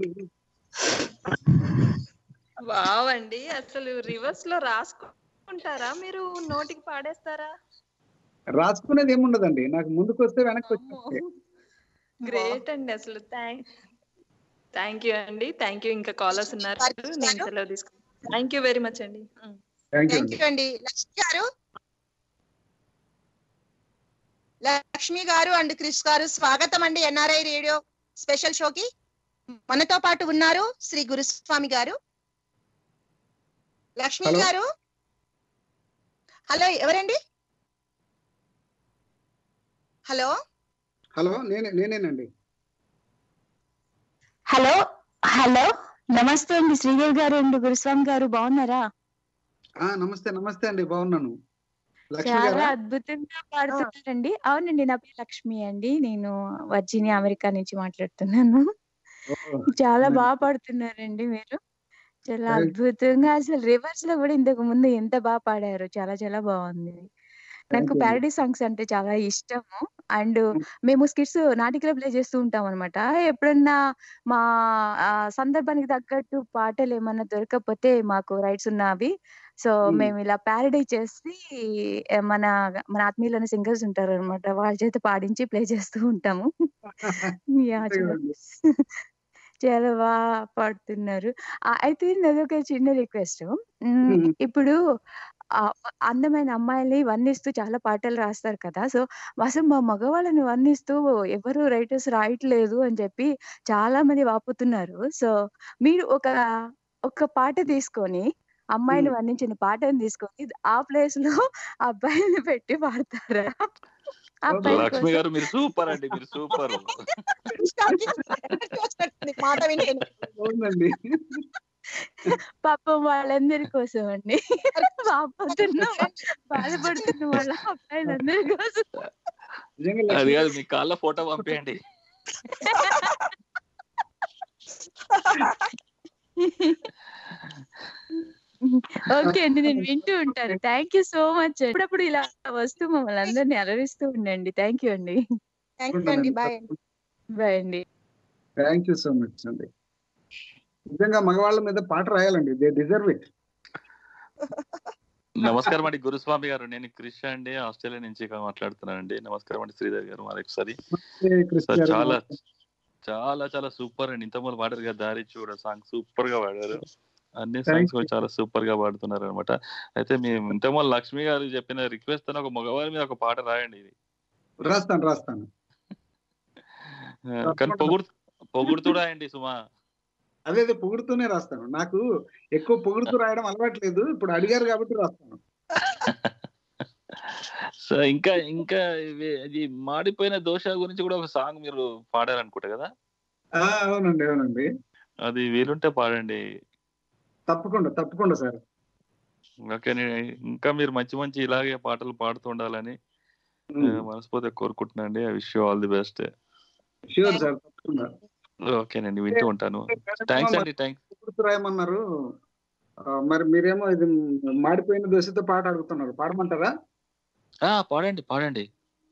D: వావ్ అండి అసలు రివర్స్ లో రాసుకుంటారా మీరు నోటికి పాడేస్తారా
B: రాసుకునేది ఏముండదండి నాకు ముందుకు వస్తే వెనక్కి వచ్చేస్తే
D: గ్రేట్ అండి అసలు థ్యాంక్ థ్యాంక్ యూ అండి థ్యాంక్ యూ ఇంకా కాలర్స్ ఉన్నారు నేను సెలవు తీసుకుంటాను థ్యాంక్ యూ వెరీ మచ్ అండి ఉమ్.
B: థ్యాంక్ యూ
A: థ్యాంక్ యూ అండి లక్ష్మి గారు లక్ష్మి గారు అండ్ క్రిష్ గారు స్వాగతం అండి ఎన్ఆర్ఐ రేడియో స్పెషల్ షోకి మనతో పాటు ఉన్నారు శ్రీ గురుస్వామి గారు లక్ష్మి
B: Hello.
A: గారు హలో ఎవరండి హలో
B: హలో నేనే నేనేనండి
F: హలో హలో నమస్తే అండి శ్రీదేవి గారు అండి గురుస్వామి గారు బాగున్నారా
B: ఆ నమస్తే నమస్తే అండి బాగున్నాను లక్ష్మి
F: చాలా
B: గారా
F: అద్భుతంగా పాడుతున్నారండి అవునండి నా పేరు లక్ష్మి అండి నేను వర్జీనియా అమెరికా నుంచి మాట్లాడుతున్నాను
B: ఓ,
F: చాలా
B: Hmm.
F: బాగా పాడుతున్నారండి మీరు చాలా
B: Right.
F: అద్భుతంగా అసలు రివర్స్ లో కూడా ఇంతకు ముందు ఎంత బాగా పాడారు చాలా చాలా బాగుంది నాకు
B: you.
F: ప్యారడీ సాంగ్స్ అంటే చాలా ఇష్టము అండ్ మేము స్కిట్స్ నాటికలో ప్లే చేస్తూ ఉంటాం అనమాట ఎప్పుడన్నా మా ఆ, సందర్భానికి తగ్గట్టు పాటలు ఏమన్నా దొరకకపోతే మాకు రైట్స్ ఉన్నవి సో
B: Hmm.
F: మేము ఇలా ప్యారడీ చేసి ఏ, మన మన ఆత్మీయులైన సింగర్స్ ఉంటారు అనమాట వాళ్ళ చేత పాడించి ప్లే చేస్తూ ఉంటాము యా,
B: అంతే
F: చాలా
B: కదండి.
F: చాలా బాగా పాడుతున్నారు ఆ, అయితే నాదొక చిన్న రిక్వెస్ట్
B: మ్మ్.
F: ఇప్పుడు ఆ, అందమైన అమ్మాయిల్ని వర్ణిస్తూ చాలా పాటలు రాస్తారు కదా సో అసలు మా మగవాళ్ళని వర్ణిస్తూ ఎవరు రైటర్స్ రాయట్లేదు అని చెప్పి చాలా మంది వాపోతున్నారు సో మీరు ఒక ఒక పాట తీసుకొని అమ్మాయిని
B: మ్మ్.
F: వర్ణించిన పాటను తీసుకొని ఆ ప్లేస్ లో అబ్బాయిని పెట్టి పాడతారా అబ్బాయిల
G: లక్ష్మి
F: కోసం
G: గారు మీరు సూపర్ అండి మీరు సూపర్
A: మాట వింటే
B: అవునండి
F: పాపం వాళ్ళందరి కోసం అండి వాపోతున్న బాధపడుతున్న వాళ్ళ అబ్బాయిలందరి కోసం
B: నిజంగా
G: అది
B: లక్ష్మి
G: కాదు మీ కాళ్ళ ఫోటో పంపేయండి
F: ఓకే అండి నేను వింటూ ఉంటాను థ్యాంక్ యూ సో మచ్ అప్పుడప్పుడు ఇలా వస్తూ మమ్మల్ని అందరినీ అలరిస్తూ ఉండండి థ్యాంక్ యూ అండి
A: థ్యాంక్ యూ అండి బాయ్
F: బాయ్ అండి
B: థ్యాంక్ యూ సో మచ్ అండి నిజంగా మగవాళ్ళ మీద పాట రాయాలండి దే డిజర్వ్ ఇట్
G: నమస్కారం అండి గురుస్వామి గారు నేను క్రిష్ అండి ఆస్ట్రేలియా నుంచి మాట్లాడుతున్నానండి నమస్కారం అండి శ్రీధర్ గారు మరొకసారి
B: కృష్ణ
G: సార్
B: గారు
G: చాలా చాలా చాలా సూపర్ అండి ఇంతకుముందు పాడారు కదా దారి చూడ సాంగ్ సూపర్ గా పాడారు అన్ని
B: Thank
G: సాంగ్స్ కూడా
B: you.
G: చాలా సూపర్ గా పాడుతున్నారు అనమాట అయితే మేము ఇంతకుముందు లక్ష్మి గారు చెప్పిన రిక్వెస్ట్ తో ఒక మగవారి మీద ఒక పాట రాయండి ఇది
B: రాస్తాను రాస్తాను
G: ఆ, కానీ పొగుడు పొగుడుతూ రాయండి సుమా
B: అదే అదే పొగుడుతూనే రాస్తాను నాకు ఎక్కువ పొగుడుతూ రాయడం అలవాట్లేదు ఇప్పుడు అడిగారు కాబట్టి రాస్తాను
G: సో ఇంకా ఇంకా ఇవి- ఇది మాడిపోయిన దోశ గురించి కూడా ఒక సాంగ్ మీరు పాడారనుకుంటా కదా
B: ఆ, అవునండి అవునండి
G: అది వీలుంటే పాడండి
B: తప్పకుండా తప్పకుండా సార్
G: ఓకే ఇంకా మీరు మంచి మంచి ఇలాగే పాటలు పాడుతూ ఉండాలని ఆ, మనస్ఫూర్తిగా కోరుకుంటున్నాండి I wish all the best
B: sure sir తప్పకుండా
G: ఓకేనండి వింటూ ఉంటాను థ్యాంక్స్ అండి థ్యాంక్స్
B: పొగుడుతూ రాయమన్నారు ఆ, మరి మీరేమో ఇది మాడిపోయిన దోశతో పాట అడుగుతున్నారు పాడమంటారా
G: పాడండి పాడండి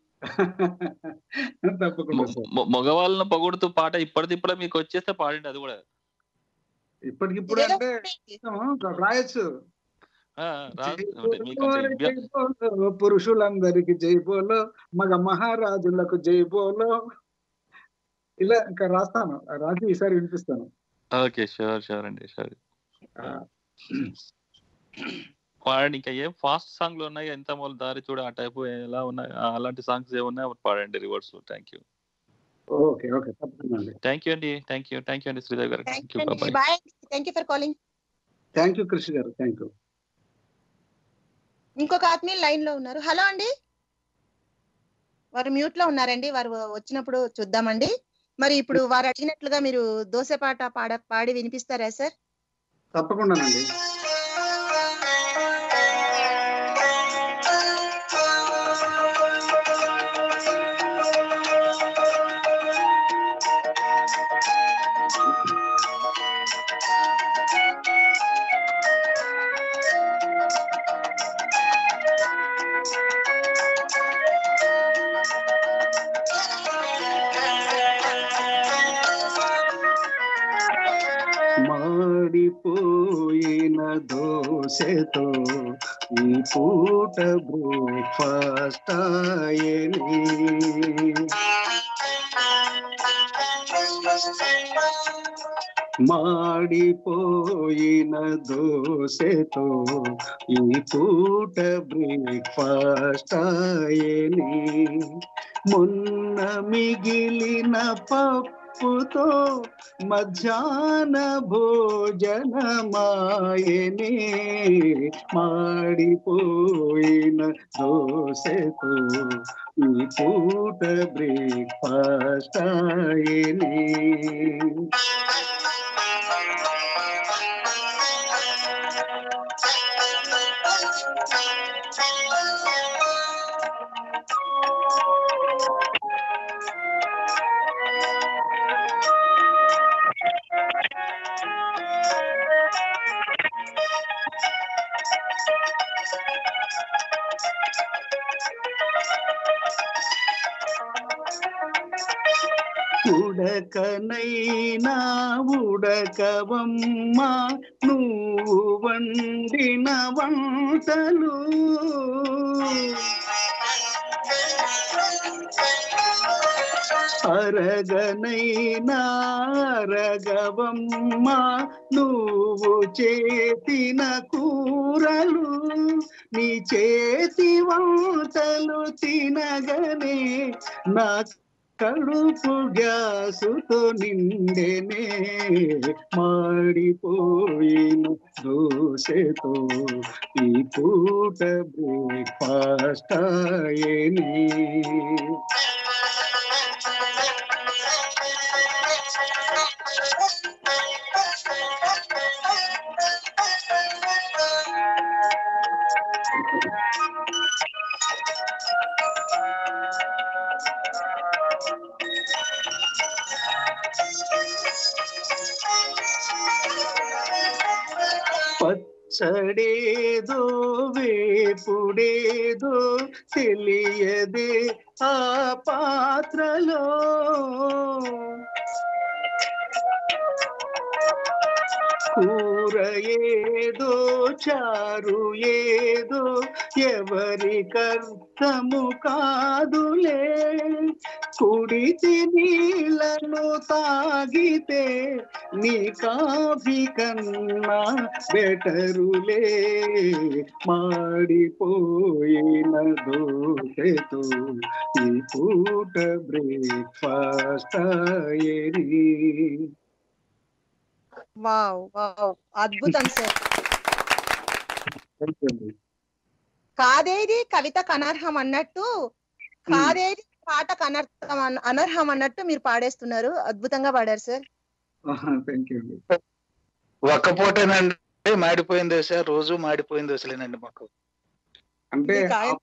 B: తప్పకుండా
G: మొ-
B: సార్
G: మొ- మగవాళ్ళని పొగుడుతూ పాట ఇప్పటిది ఇప్పుడే మీకు వచ్చేస్తే పాడండి అది కూడా
B: ఇప్పటికిప్పుడు
A: ఇదేదో
B: అంటే కొంచెం రాయొచ్చు
G: ఆ, రా
B: జై
G: అంటే మీకు కొంచెం
B: బోలో,
G: ఇబ్బ-
B: జై బోలో, పురుషులందరికి జై బోలో మగ మహారాజులకు జై బోలో ఇలా ఇంకా రాస్తాను రాసి ఈసారి వినిపిస్తాను
G: ఓకే షూర్ షూర్ అండి షూర్
B: ఆ,
G: పాడండి ఇంకా ఏం ఫాస్ట్ సాంగ్ లో ఉన్నాయి ఎంత మొదలు దారి చూడ ఆ టైప్ ఎలా ఉన్నాయి ఆ, అలాంటి సాంగ్స్ ఏమున్నాయి అవి పాడండి రివర్స్ లో థ్యాంక్ యూ
B: ఓకే ఓకే తప్పకుండా అండి
G: థ్యాంక్ యూ అండి థ్యాంక్ యూ థ్యాంక్ యూ అండి Sridevi garu
A: thank
G: thank
A: you
G: you bye
A: bye thank you for calling
B: thank you Krishi garu thank you
A: ఇంకొక ఆత్మీయ లైన్ లో ఉన్నారు హలో అండి వారు మ్యూట్ లో ఉన్నారండి వారు వచ్చినప్పుడు చూద్దామండి మరి ఇప్పుడు వారు అడిగినట్లుగా మీరు దోశ పాట పాడ పాడి వినిపిస్తారా సార్
B: తప్పకుండానండి మాడిపోయిన దోశతో ఈ పూట బ్రేక్ఫాస్ట్ ఆయని మాడిపోయిన దోశతో ఈ పూట బ్రేక్ఫాస్ట్ ఆయని మొన్న మిగిలిన పప్పుతో మధ్యాహ్న భోజనమాయనే మాడిపోయిన దోశతో ఈ పూట బ్రేక్ఫాస్ట్ ఆయనే ఉడకనైనా ఉడకవమ్మా నువ్వు వండిన వంటలు అరగనైనా అరగవమ్మా నువ్వు చేసిన కూరలు నీ చేతి వంటలు తినగనే నా కడుపు గ్యాసుతో నిండెనే మాడిపోయిన దోశతో ఈ పూట బ్రేక్ఫాస్ట్ ఆయని పచ్చడేదో వేపుడేదో తెలియదే ఆ పాత్రలో
C: కూర ఏదో చారు ఏదో ఎవరి కర్తము కాదులే కుడితి నీళ్ళను తాగితే నీ కాఫీ కన్నా బెటరులే మాడిపోయిన దోశతో ఈ పూట బ్రేక్ఫాస్ట్ అయ్యేది
A: వావ్ వావ్ అద్భుతం సార్ కాదేది కవితకు అనర్హం అన్నట్టు కాదేది పాటకు అనర్థం అన్న- అనర్హం అన్నట్టు మీరు పాడేస్తున్నారు అద్భుతంగా పాడారు సార్
B: థ్యాంక్ యూ అండి
H: ఒక్క పూటేనండి మాడిపోయిన దోశ రోజు మాడిపోయిన దోశలేనండి మాకు
B: అంటే
A: మీకు ఆయన-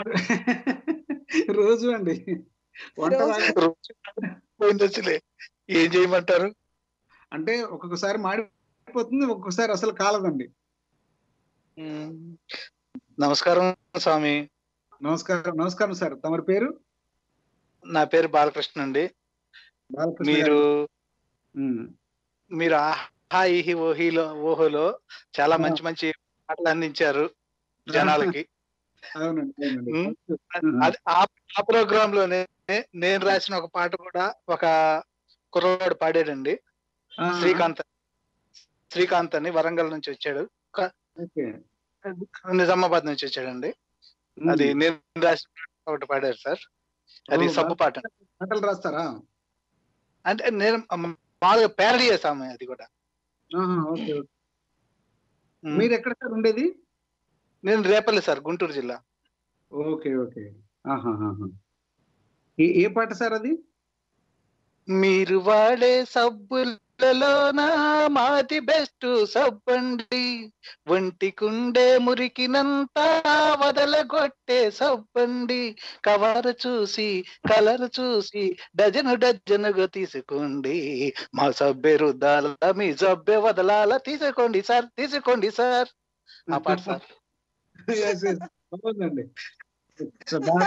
B: రోజు అండి వంట
A: రోజు.
B: రాక-
H: రోజు మాడిపోయిన దోశలే ఏం చేయమంటారు
B: అంటే ఒక్కొక్కసారి మాడిపోతుంది ఒక్కొక్కసారి అసలు కాలదండి
H: ఉమ్. నమస్కారం స్వామి
B: నమస్కారం నమస్కారం సార్ తమరి పేరు
H: నా పేరు బాలకృష్ణ అండి
B: బాలకృష్ణ
H: మీరు
B: గారు. ఉమ్.
H: మీరు ఆహా ఈహి ఓహిలో ఓహోలో చాలా మంచి మంచి పాటలు అందించారు జనాలకి
B: అవునండి అవునండి
H: ఉమ్. అది ఆ ఆ ప్రోగ్రామ్ లోనే నేను రాసిన ఒక పాట కూడా ఒక కుర్రవాడు పాడాడండి
B: ఆ,
H: శ్రీకాంత్ శ్రీకాంత్ అని వరంగల్ నుంచి వచ్చాడు
B: ఓకే.
H: నిజామాబాద్ నుంచి వచ్చాడండి
B: ఉమ్.
H: అది నేను రాసిన పాట ఒకటి పాడారు సార్ అది
B: ఓ,
H: సబ్బు పాట
B: పాటలు రాస్తారా
H: అంటే నేను మ- మామూలుగా పేరడీ చేసాము అది కూడా
B: ఆహా, ఓకే ఓకే.
H: ఉమ్.
B: మీరు ఎక్కడ సార్ ఉండేది
H: నేను రేపల్లి సార్ గుంటూరు జిల్లా
B: ఓకే ఓకే ఆహాహాహా. ఏ ఏ పాట సార్ అది
H: మీరు వాడే సబ్బులలోన మాది బెస్ట్ సబ్బండి ఒంటికుండే మురికినంతా వదలగొట్టే సబ్బండి కవర్ చూసి కలర్ చూసి డజను డజనుగా తీసుకోండి మా సబ్బె రుద్దాల మీ సబ్బె వదలాల తీసుకోండి సార్ తీసుకోండి సార్ ఆ పాట సార్
B: Yes, yes. బాగుందండి సో బాగా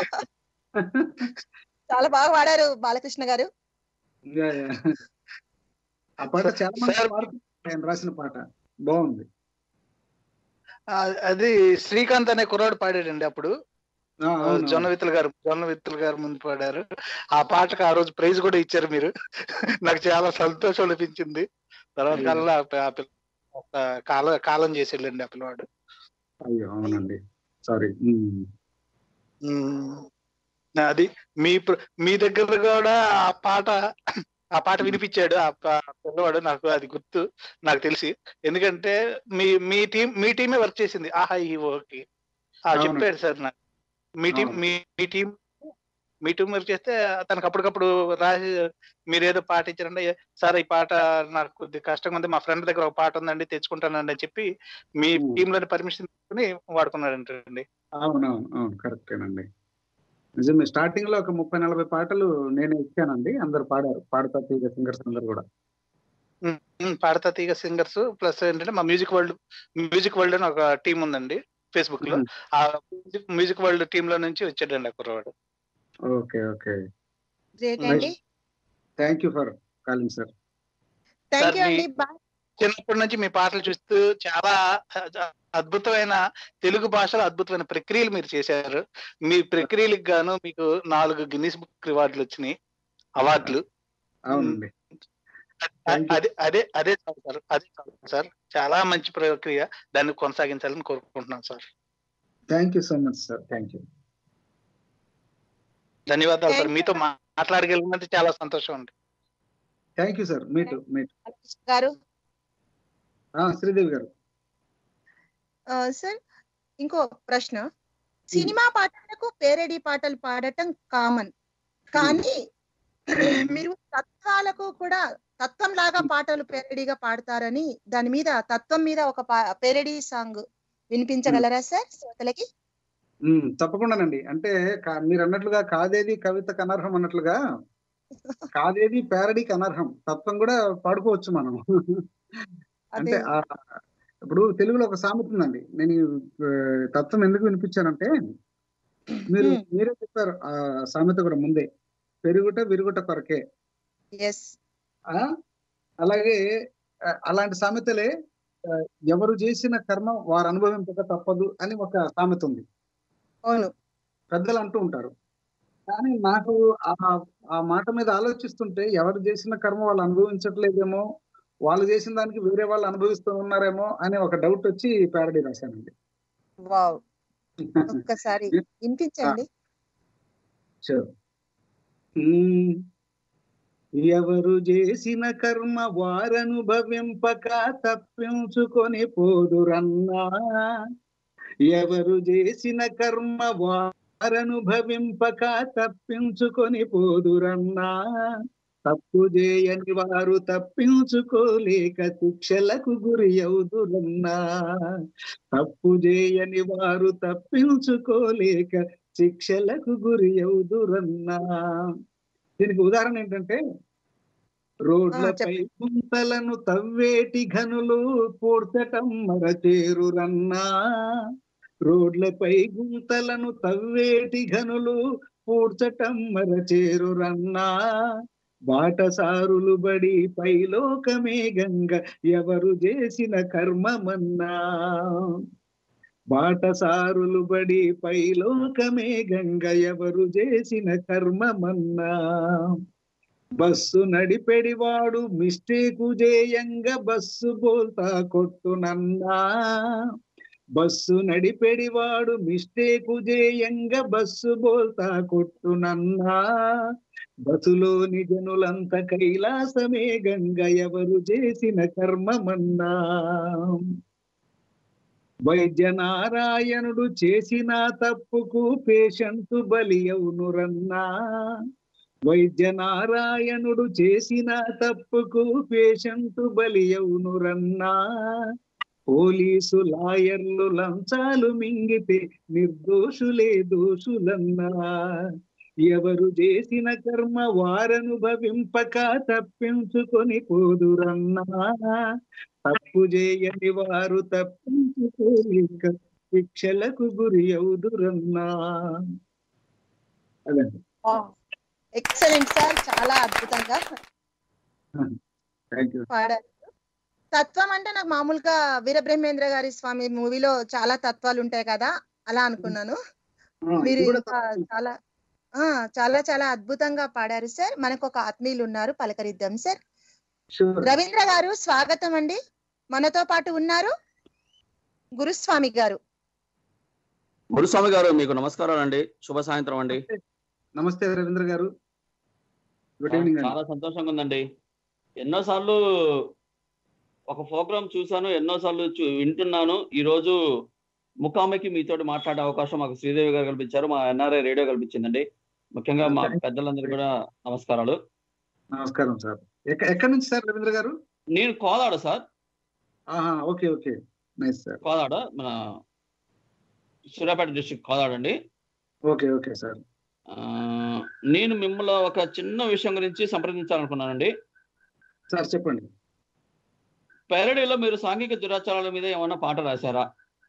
A: చాలా బాగా పాడారు బాలకృష్ణ గారు
B: యా, యా. ఆ పాట చాలా మంది
H: సార్.
B: పాడుతున్నారు ఆయన రాసిన పాట బాగుంది
H: ఆ, అది శ్రీకాంత్ అనే కుర్రాడు పాడాడండి అప్పుడు
B: ఆ, అవును, అవును.
H: జొన్న విత్తుల గారు జొన్న విత్తుల గారు ముందు పాడారు ఆ పాటకు ఆ రోజు ప్రైజ్ కూడా ఇచ్చారు మీరు నాకు చాలా సంతోషం అనిపించింది తర్వాత
B: అయ్యో.
H: కల్లా ఆ పి- ఆ పిల్ల ఒక కాల కాలం చేసేళ్ళండి ఆ పిల్లవాడు
B: అయ్యో అవునండి సారీ
H: ఉమ్. అది మీ ప్ర- మీ దగ్గర కూడా ఆ పాట ఆ పాట వినిపించాడు ఆ ప- పిల్లవాడు నాకు అది గుర్తు నాకు తెలిసి ఎందుకంటే మీ మీ టీం మీ టీమే వర్క్ చేసింది ఆహా ఈ ఓకే ఆ
B: అవును.
H: చెప్పాడు సార్ నాకు మీ టీం
B: అవును.
H: మీ మీ టీం మీ టీం వర్క్ చేస్తే తనకు అప్పటికప్పుడు రాసి మీరు ఏదో పాట ఇచ్చారంటే సార్ ఈ పాట నాకు కొద్ది కష్టంగా ఉంది మా ఫ్రెండ్ దగ్గర ఒక పాట ఉందండి తెచ్చుకుంటానండి అని చెప్పి మీ
B: ఉమ్.
H: టీమ్ లోని పర్మిషన్ తీసుకుని వాడుకున్నాడంటండి
B: అవునవును అవును కరెక్టేనండి నిజమే స్టార్టింగ్ లో ఒక ముప్పై నలభై పాటలు నేను ఇచ్చానండి అందరు పాడారు పాడతా తీగ సింగర్స్ అందరు కూడా
H: ఉమ్, ఉమ్, పాడతా తీగ సింగర్స్ ప్లస్ ఏంటంటే మా మ్యూజిక్ వరల్డ్ మ్యూజిక్ వరల్డ్ అని ఒక టీం ఉందండి ఫేస్బుక్ లో
B: ఉమ్.
H: ఆ మ్యూజిక్ వరల్డ్ టీమ్ లో నుంచి వచ్చాడండి ఆ కుర్రవాడు
B: ఓకే ఓకే
A: గ్రేట్
B: Nice.
A: అండి
B: thank you for calling sir
A: thank you
H: sir,
A: అండి
H: మీ-
A: బాయ్
H: చిన్నప్పటి నుంచి మీ పాటలు చూస్తూ చాలా అ- అద్భుతమైన తెలుగు భాషలో అద్భుతమైన ప్రక్రియలు మీరు చేశారు మీ ప్రక్రియలకు గాను మీకు నాలుగు గిన్నిస్ బుక్ రివార్డులు వచ్చినాయి అవార్డులు
B: అవునండి
H: అ-
B: Thank you.
H: అదే అదే అదే చాలు సార్ అదే చాలు సార్ చాలా మంచి ప్రక్రియ దాన్ని కొనసాగించాలని కోరుకుంటున్నాను sir
B: thank you so much sir thank you
H: ధన్యవాదాలు సార్
A: Thank
H: మీతో మా- మాట్లాడగలిగినందుకు చాలా సంతోషం అండి
B: thank you sir meet meet
A: Balakrishna garu
B: Sridevi గారు
A: ఆ, సార్ ఇంకో ప్రశ్న సినిమా పాటలకు పేరడీ పాటలు పాడటం కామన్ కానీ మీరు తత్వాలకు కూడా తత్వం లాగా పాటలు పేరడీగా పాడతారని దాని మీద తత్వం మీద ఒక పా- పేరడీ సాంగ్ వినిపించగలరా సార్ శ్రోతలకి
B: ఉమ్, తప్పకుండానండి అంటే కా- మీరు అన్నట్లుగా కాదేది కవితకు అనర్హం అన్నట్లుగా కాదేది ప్యారడీకి అనర్హం తత్వం కూడా పాడుకోవచ్చు మనం అంటే
A: అదే
B: ఆ ఇప్పుడు తెలుగులో ఒక సామెత ఉందండి నేను ఈ, ఆ, తత్వం ఎందుకు వినిపించానంటే మీరు
A: Hmm.
B: మీరే చెప్పారు ఆ సామెత కూడా ముందే పెరుగుట విరుగుట కొరకే
A: ఎస్
B: ఆ అలాగే ఆ, అలాంటి సామెతలే ఆ, ఎవరు చేసిన కర్మ వారు అనుభవించక తప్పదు అని ఒక సామెత ఉంది
A: అవును
B: పెద్దలు అంటూ ఉంటారు కానీ నాకు ఆ ఆ మాట మీద ఆలోచిస్తుంటే ఎవరు చేసిన కర్మ వాళ్ళు అనుభవించట్లేదేమో వాళ్ళు చేసిన దానికి వేరే వాళ్ళు అనుభవిస్తూ ఉన్నారేమో అనే ఒక డౌట్ వచ్చి ప్యారడీ రాశానండి
A: వావ్ ఒక్కసారి వినిపించండి
B: Sure. మ్మ్. ఎవరు చేసిన కర్మ వారనుభవింపక తప్పించుకొని పోదురన్నా ఎవరు చేసిన కర్మ వారనుభవింపక తప్పించుకొని పోదురన్నా తప్పు చేయని వారు తప్పించుకోలేక శిక్షలకు గురి అవుదురన్నా తప్పు చేయని వారు తప్పించుకోలేక శిక్షలకు గురి అవుదురన్నా దీనికి ఉదాహరణ ఏంటంటే రోడ్లపై గుంతలను తవ్వేటి ఘనులు పూడ్చటం మరచేరురన్నా రోడ్లపై గుంతలను తవ్వేటి ఘనులు పూడ్చటం మరచేరురన్నా బాటసారులు బడి పైలోకమే గంగ ఎవరు చేసిన కర్మమన్నా బాటసారులు బడి పైలోకమే గంగ ఎవరు చేసిన కర్మమన్నా బస్సు నడిపెడివాడు మిస్టేకు చేయంగ బస్సు బోల్తా కొట్టునన్నా బస్సు నడిపెడివాడు మిస్టేకు చేయంగ బస్సు బోల్తా కొట్టునన్నా బస్సులోని జనులంత కైలాసమే గంగ ఎవరు చేసిన కర్మమన్నా వైద్య నారాయణుడు చేసిన తప్పుకు పేషెంట్ బలి అవునురన్నా వైద్య నారాయణుడు చేసిన తప్పుకు పేషెంట్ బలి అవునురన్నా పోలీసు లాయర్లు లంచాలు మింగితే నిర్దోషులే దోషులన్నా ఎవరు చేసిన కర్మ వారనుభవింపక తప్పించుకొని పోదురన్నా తప్పు చేయని వారు తప్పించుకోలేక శిక్షలకు గురి అవుదురన్నా అదండి
A: ఎక్సలెంట్ సార్ చాలా అద్భుతంగా
B: థ్యాంక్ యూ
A: పాడారు తత్వం అంటే నాకు మామూలుగా వీరబ్రహ్మేంద్ర గారి స్వామి మూవీలో చాలా తత్వాలు ఉంటాయి కదా అలా అనుకున్నాను మీరు
B: ఇది కూడా
A: ఇంకా చాలా ఆ చాలా చాలా అద్భుతంగా పాడారు సార్ మనకు ఒక ఆత్మీయులు ఉన్నారు పలకరిద్దాం సార్
B: Sure.
A: రవీంద్ర గారు స్వాగతం అండి మనతో పాటు ఉన్నారు గురుస్వామి గారు
I: గురుస్వామి గారు మీకు నమస్కారం అండి శుభ సాయంత్రం అండి
B: నమస్తే రవీంద్ర గారు గుడ్ ఈవినింగ్ అండి
I: చాలా సంతోషంగా ఉందండి ఎన్నోసార్లు ఒక ప్రోగ్రామ్ చూశాను ఎన్నోసార్లు చూ వింటున్నాను ఈ రోజు ముఖాముఖి మీతోటి మాట్లాడే అవకాశం మాకు శ్రీదేవి గారు కల్పించారు మా ఎన్ఆర్ఐ రేడియో కల్పించిందండి ముఖ్యంగా మా పెద్దలందరూ కూడా నమస్కారాలు
B: నమస్కారం సార్ ఎక్క- ఎక్కడి నుంచి సార్ రవీంద్ర గారు
I: నేను కోదాడ సార్
B: ఆహా okay okay nice sir
I: Kodad మన సూర్యాపేట డిస్ట్రిక్ట్ కోదాడ అండి
B: ఓకే ఓకే సార్
I: ఆ, నేను మిమ్మల్ని ఒక చిన్న విషయం గురించి సంప్రదించాలనుకున్నానండి
B: సార్ చెప్పండి
I: పెరడీలో మీరు సాంఘిక దురాచారాల మీద ఏమన్నా పాట రాశారా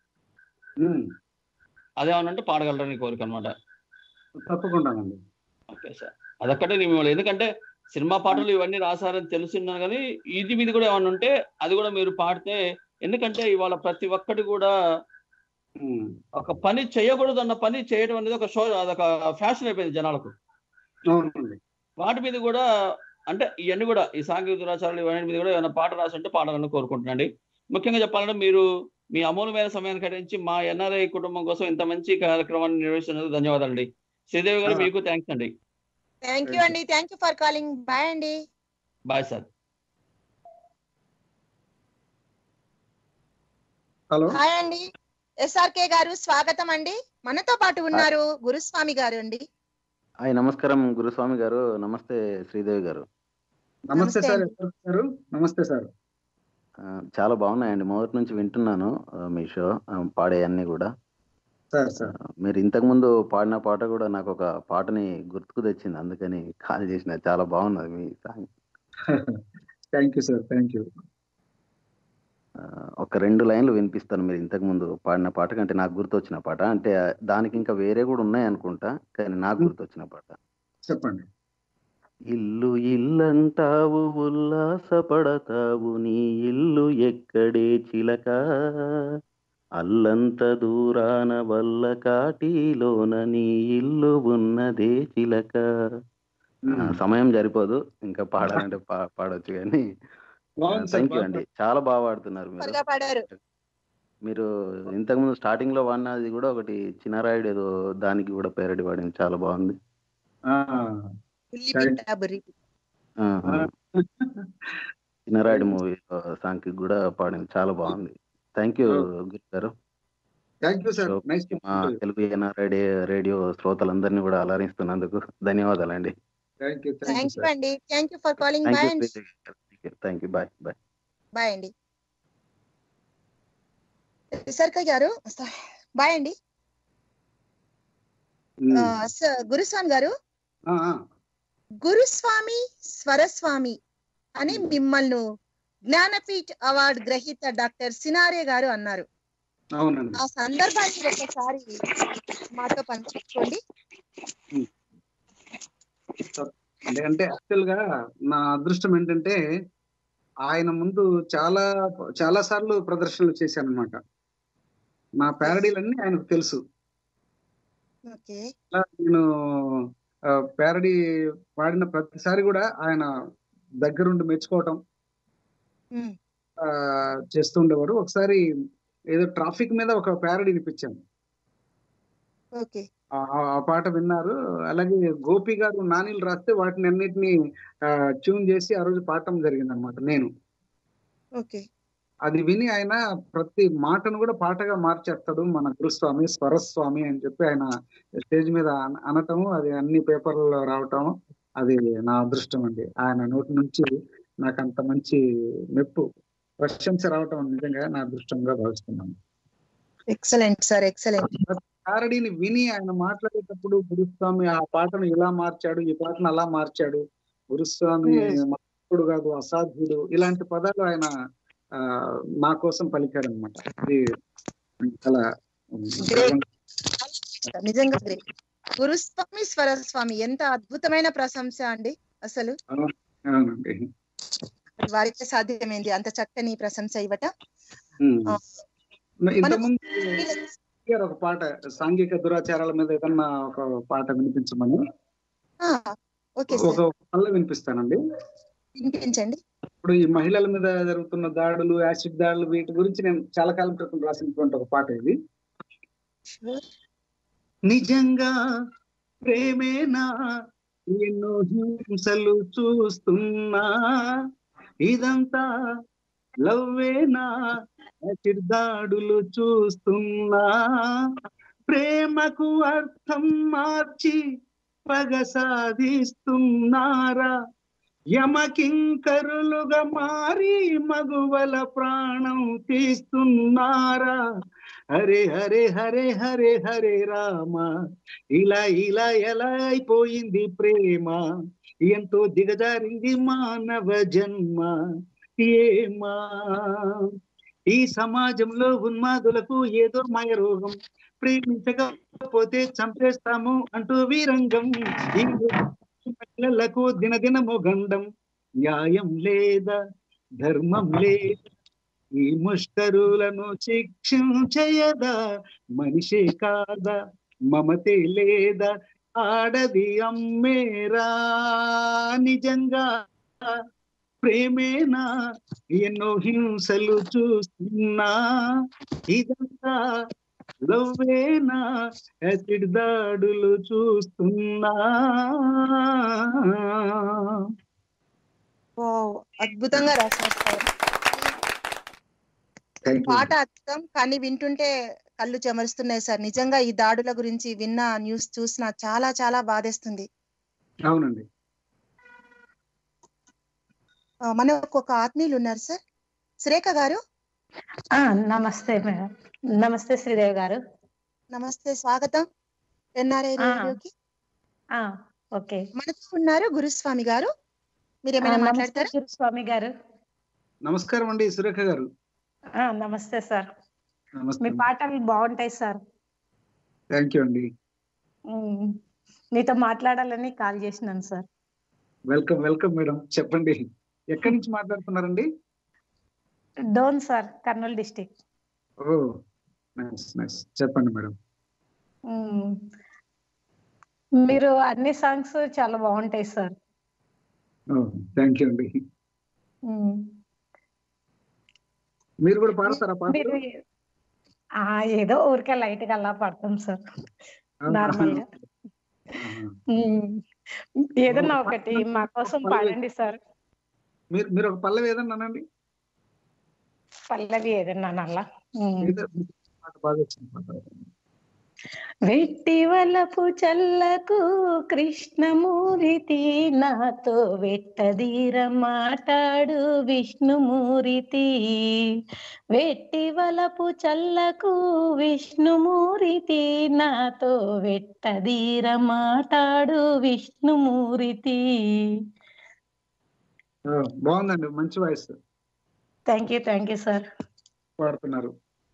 I: అదేమన్నా అంటే పాడగలరని కోరిక అనమాట
B: తప్పకుండానండి
I: ఓకే సార్ అదొక్కటే నేను మిమ్మల్ని ఎందుకంటే సినిమా పాటలు ఇవన్నీ రాశారని తెలుసున్నాను కానీ ఇది మీద కూడా ఏమన్నా ఉంటే అది కూడా మీరు పాడితే ఎందుకంటే ఇవాళ ప్రతి ఒక్కటి కూడా ఒక పని చేయకూడదు అన్న పని చేయడం అనేది ఒక షో అదొక ఫ్యాషన్ అయిపోయింది జనాలకు
B: అవునండి
I: వాటి మీద కూడా అంటే ఇవన్నీ కూడా ఈ సాంఘిక దురాచారాలు ఇవన్నీ మీద కూడా ఏమైనా పాట రాసి ఉంటే పాడాలని కోరుకుంటున్నాండి ముఖ్యంగా చెప్పాలంటే మీరు మీ అమూల్యమైన సమయాన్ని కేటాయించి మా ఎన్ఆర్ఐ కుటుంబం కోసం ఇంత మంచి కార్యక్రమాన్ని నిర్వహిస్తున్నందుకు ధన్యవాదాలండి శ్రీదేవి గారు మీకు థ్యాంక్స్ అండి
A: థ్యాంక్ యూ అండి thank you for calling bye అండి
I: బాయ్ సార్
B: హలో
A: హాయ్ అండి ఎస్ఆర్కే గారు స్వాగతం అండి మనతో పాటు ఉన్నారు గురుస్వామి గారు అండి
J: హాయ్ నమస్కారం గురుస్వామి గారు నమస్తే శ్రీదేవి గారు
B: నమస్తే సార్
A: అండి.
B: ఎవరు గారు నమస్తే సార్
J: ఆ, చాలా బాగున్నాయండి మొదటి నుంచి వింటున్నాను ఆ, మీ షో ఆ, పాడే అన్ని కూడా
B: సార్ సార్
J: ఆ, మీరు ఇంతకు ముందు పాడిన పాట కూడా నాకు ఒక పాటని గుర్తుకు తెచ్చింది అందుకని కాల్ చేసిన చాలా బాగున్నది మీ song
B: thank you sir thank you
J: ఆ, ఒక రెండు లైన్లు వినిపిస్తాను మీరు ఇంతకు ముందు పాడిన పాట కంటే నాకు గుర్తొచ్చిన పాట అంటే ఆ, దానికి ఇంకా వేరే కూడా ఉన్నాయి అనుకుంటా కానీ నాకు గుర్తొచ్చిన పాట
B: చెప్పండి
J: ఇల్లు ఇల్లంటావు ఉల్లాసపడతావు నీ ఇల్లు ఎక్కడే చిలక అల్లంత దూరాన వల్ల కాటిలోన నీ ఇల్లు ఉన్నదే చిలక ఆ, సమయం సరిపోదు ఇంకా పాడాలంటే పా- పాడొచ్చు కానీ
B: బాగుంది సార్
J: థ్యాంక్ యూ
B: బాగా
J: అండి చాలా బాగా పాడుతున్నారు మీరు
A: సరిగా పాడారు
J: మీరు ఇంతకుముందు స్టార్టింగ్ లో వాడినది కూడా ఒకటి చిన్నరాయుడు ఏదో దానికి కూడా పేరడి పాడింది చాలా బాగుంది
B: ఆ,
A: ఉల్లి
B: థాంక్-
A: పిట్ట బుర్రి
J: ఆ, ఆ. చిన్నరాయుడు మూవీ సాంగ్ కి కూడా పాడింది చాలా బాగుంది thank you Guru garu
B: thank you sir
J: so,
B: nice
J: మా తెలుగు ఎన్ఆర్ఐడి రేడియో శ్రోతలందరినీ కూడా అలరిస్తున్నందుకు ధన్యవాదాలండి
B: thank you thank you
A: thank you
B: sir
A: అండి thank you for calling
J: thank
A: bye
J: you
A: అండి
J: thank you bye bye
A: bye అండి విసర్క గారు బాయ్ అండి ఆ, స- గురుస్వామి గారు గురుస్వామి స్వరస్వామి అని మిమ్మల్ని జ్ఞానపీఠ్ అవార్డు గ్రహీత డాక్టర్ సినారే గారు అన్నారు
B: అవునండి
A: ఆ సందర్భాన్ని ఒకసారి మాతో పంచుకోండి
B: అంటే అంటే యాక్చువల్ గా నా అదృష్టం ఏంటంటే ఆయన ముందు చాలా చాలా సార్లు ప్రదర్శనలు చేశాను అనమాట నా ప్యారడీలన్నీ ఆయనకు తెలుసు
A: ఓకే
B: అలా నేను ప్యారడీ పాడిన ప్రతిసారి కూడా ఆయన దగ్గరుండి మెచ్చుకోవటం
A: ఉమ్,
B: ఆ, చేస్తూ ఉండేవాడు ఒకసారి ఏదో ట్రాఫిక్ మీద ఒక ప్యారడీ వినిపించాను
A: ఓకే
B: ఆ ఆ- ఆ పాట విన్నారు అలాగే గోపి గారు నానీలు రాస్తే వాటిని అన్నిటిని ట్యూన్ చేసి ఆ రోజు పాడటం జరిగింది అనమాట నేను
A: ఓకే
B: అది విని ఆయన ప్రతి మాటను కూడా పాటగా మార్చేస్తాడు మన గురుస్వామి స్వరస్వామి అని చెప్పి ఆయన స్టేజ్ మీద అన- అనటము అది అన్ని పేపర్లలో రావటం అది నా అదృష్టం అండి ఆయన నోటి నుంచి నాకు అంత మంచి మెప్పు ప్రశంస రావటం నిజంగా నా అదృష్టంగా భావిస్తున్నాను
A: ఎక్సలెంట్ సార్ ఎక్సలెంట్
B: పారడీని విని ఆయన మాట్లాడేటప్పుడు గురుస్వామి ఆ పాటను ఇలా మార్చాడు ఈ పాటను అలా మార్చాడు గురుస్వామి
A: Hmm.
B: మహాత్ముడు కాదు అసాధ్యుడు ఇలాంటి పదాలు ఆయన ఆ, నా కోసం పలికాడు అనమాట ఇది చాలా
A: గ్రేట్ నిజంగా గ్రేట్ గురుస్వామి స్వరస్వామి ఎంత అద్భుతమైన ప్రశంస అండి అసలు
B: అవునండి
A: వారికి సాధ్యమైంది అంత చక్కని ప్రశంస ఇవ్వట
B: Hmm.
A: ఆ,
B: ఇంతకుముందు గారు ఒక పాట సాంఘిక దురాచారాల మీద ఏదన్నా ఒక పాట వినిపించమని
A: ఆ, ఓకే
B: ఒక
A: సార్
B: పల్ల వినిపిస్తానండి
A: వినిపించండి
B: ఇప్పుడు ఈ మహిళల మీద జరుగుతున్న దాడులు యాసిడ్ దాడులు వీటి గురించి నేను చాలా కాలం క్రితం రాసినటువంటి ఒక పాట ఇది నిజంగా ప్రేమేనా ఎన్నో హింసలు చూస్తున్నా ఇదంతా లవ్వేనా యాసిడ్ దాడులు చూస్తున్నా ప్రేమకు అర్థం మార్చి పగ సాధిస్తున్నారా యమకింకరులుగా మారి మగువల ప్రాణం తీస్తున్నారా హరే హరే హరే హరే హరే రామ ఇలా ఇలా ఎలా అయిపోయింది ప్రేమ ఎంతో దిగజారింది మానవ జన్మ ఏమా ఈ సమాజంలో ఉన్మాదులకు ఏదో మాయ రోగం ప్రేమించకపోతే చంపేస్తాము అంటూ వీరంగం ఈ మహిళలకు దినదినము గండం న్యాయం లేదా ధర్మం లేదా ఈ ముష్కరులను శిక్షించయదా మనిషే కాదా మమతే లేదా ఆడది అమ్మేరా నిజంగా ప్రేమేనా ఎన్నో హింసలు చూస్తున్నా ఇదంతా లవ్వేనా యాసిడ్ దాడులు చూస్తున్నా
A: వావ్, అద్భుతంగా రాశారు సార్
B: థ్యాంక్ యూ
A: పాట అర్థం కానీ వింటుంటే కళ్ళు చెమరుస్తున్నాయి సార్ నిజంగా ఈ దాడుల గురించి విన్న న్యూస్ చూసిన చాలా చాలా బాధేస్తుంది
B: అవునండి
A: ఆ, మనకు ఒక ఆత్మీయులు ఉన్నారు సార్ సురేఖ గారు
K: ఆ, నమస్తే మేడం నమస్తే శ్రీదేవి గారు
A: నమస్తే స్వాగతం ఎన్ఆర్ఐ
K: ఆ.
A: రేడియోకి
K: ఆ, ఓకే
A: మనతో ఉన్నారు గురుస్వామి గారు
K: ఆ,
A: మీరేమైనా
K: నమస్తే
A: మాట్లాడతారా
K: గురుస్వామి గారు
B: నమస్కారం అండి సురేఖ గారు
K: ఆ, నమస్తే సార్
B: నమస్తే
K: మీ పాటలు బాగుంటాయి సార్
B: థ్యాంక్ యూ అండి
K: ఉమ్, మీతో మాట్లాడాలని కాల్ చేసినాను సార్
B: వెల్కమ్ వెల్కమ్ మేడం చెప్పండి ఎక్కడి నుంచి మాట్లాడుతున్నారండి
K: Dhone sir Kurnool district
B: oh nice nice చెప్పండి మేడం
K: మీరు అన్ని సాంగ్స్ చాలా బాగుంటాయి సార్
B: ఓ థ్యాంక్ యూ అండి
K: మ్మ్.
B: మీరు కూడా పాడతారా పాటలు
K: మీరు ఆ, ఏదో ఊరికే లైట్ గా అలా పడతాం సార్ నార్మల్ గా మ్మ్. ఏదన్నా ఒకటి మా కోసం పాడండి సార్
B: మీరు మీరు ఒక పల్లవి ఏదన్నా అనండి
K: పల్లవి ఏదన్నా నల్లా మ్మ్.
B: ఏదో పాట బాగా వచ్చింది పాట
K: వెట్టి వలపు చల్లకు కృష్ణమూర్తి నాతో వెట్టదీర మాటాడు విష్ణుమూర్తి వెట్టి వలపు చల్లకు విష్ణుమూర్తి నాతో వెట్టదీర మాటాడు విష్ణుమూర్తి
B: ఓ, బాగుందండి మంచి voice
K: thank you thank you sir
B: పాడుతున్నారు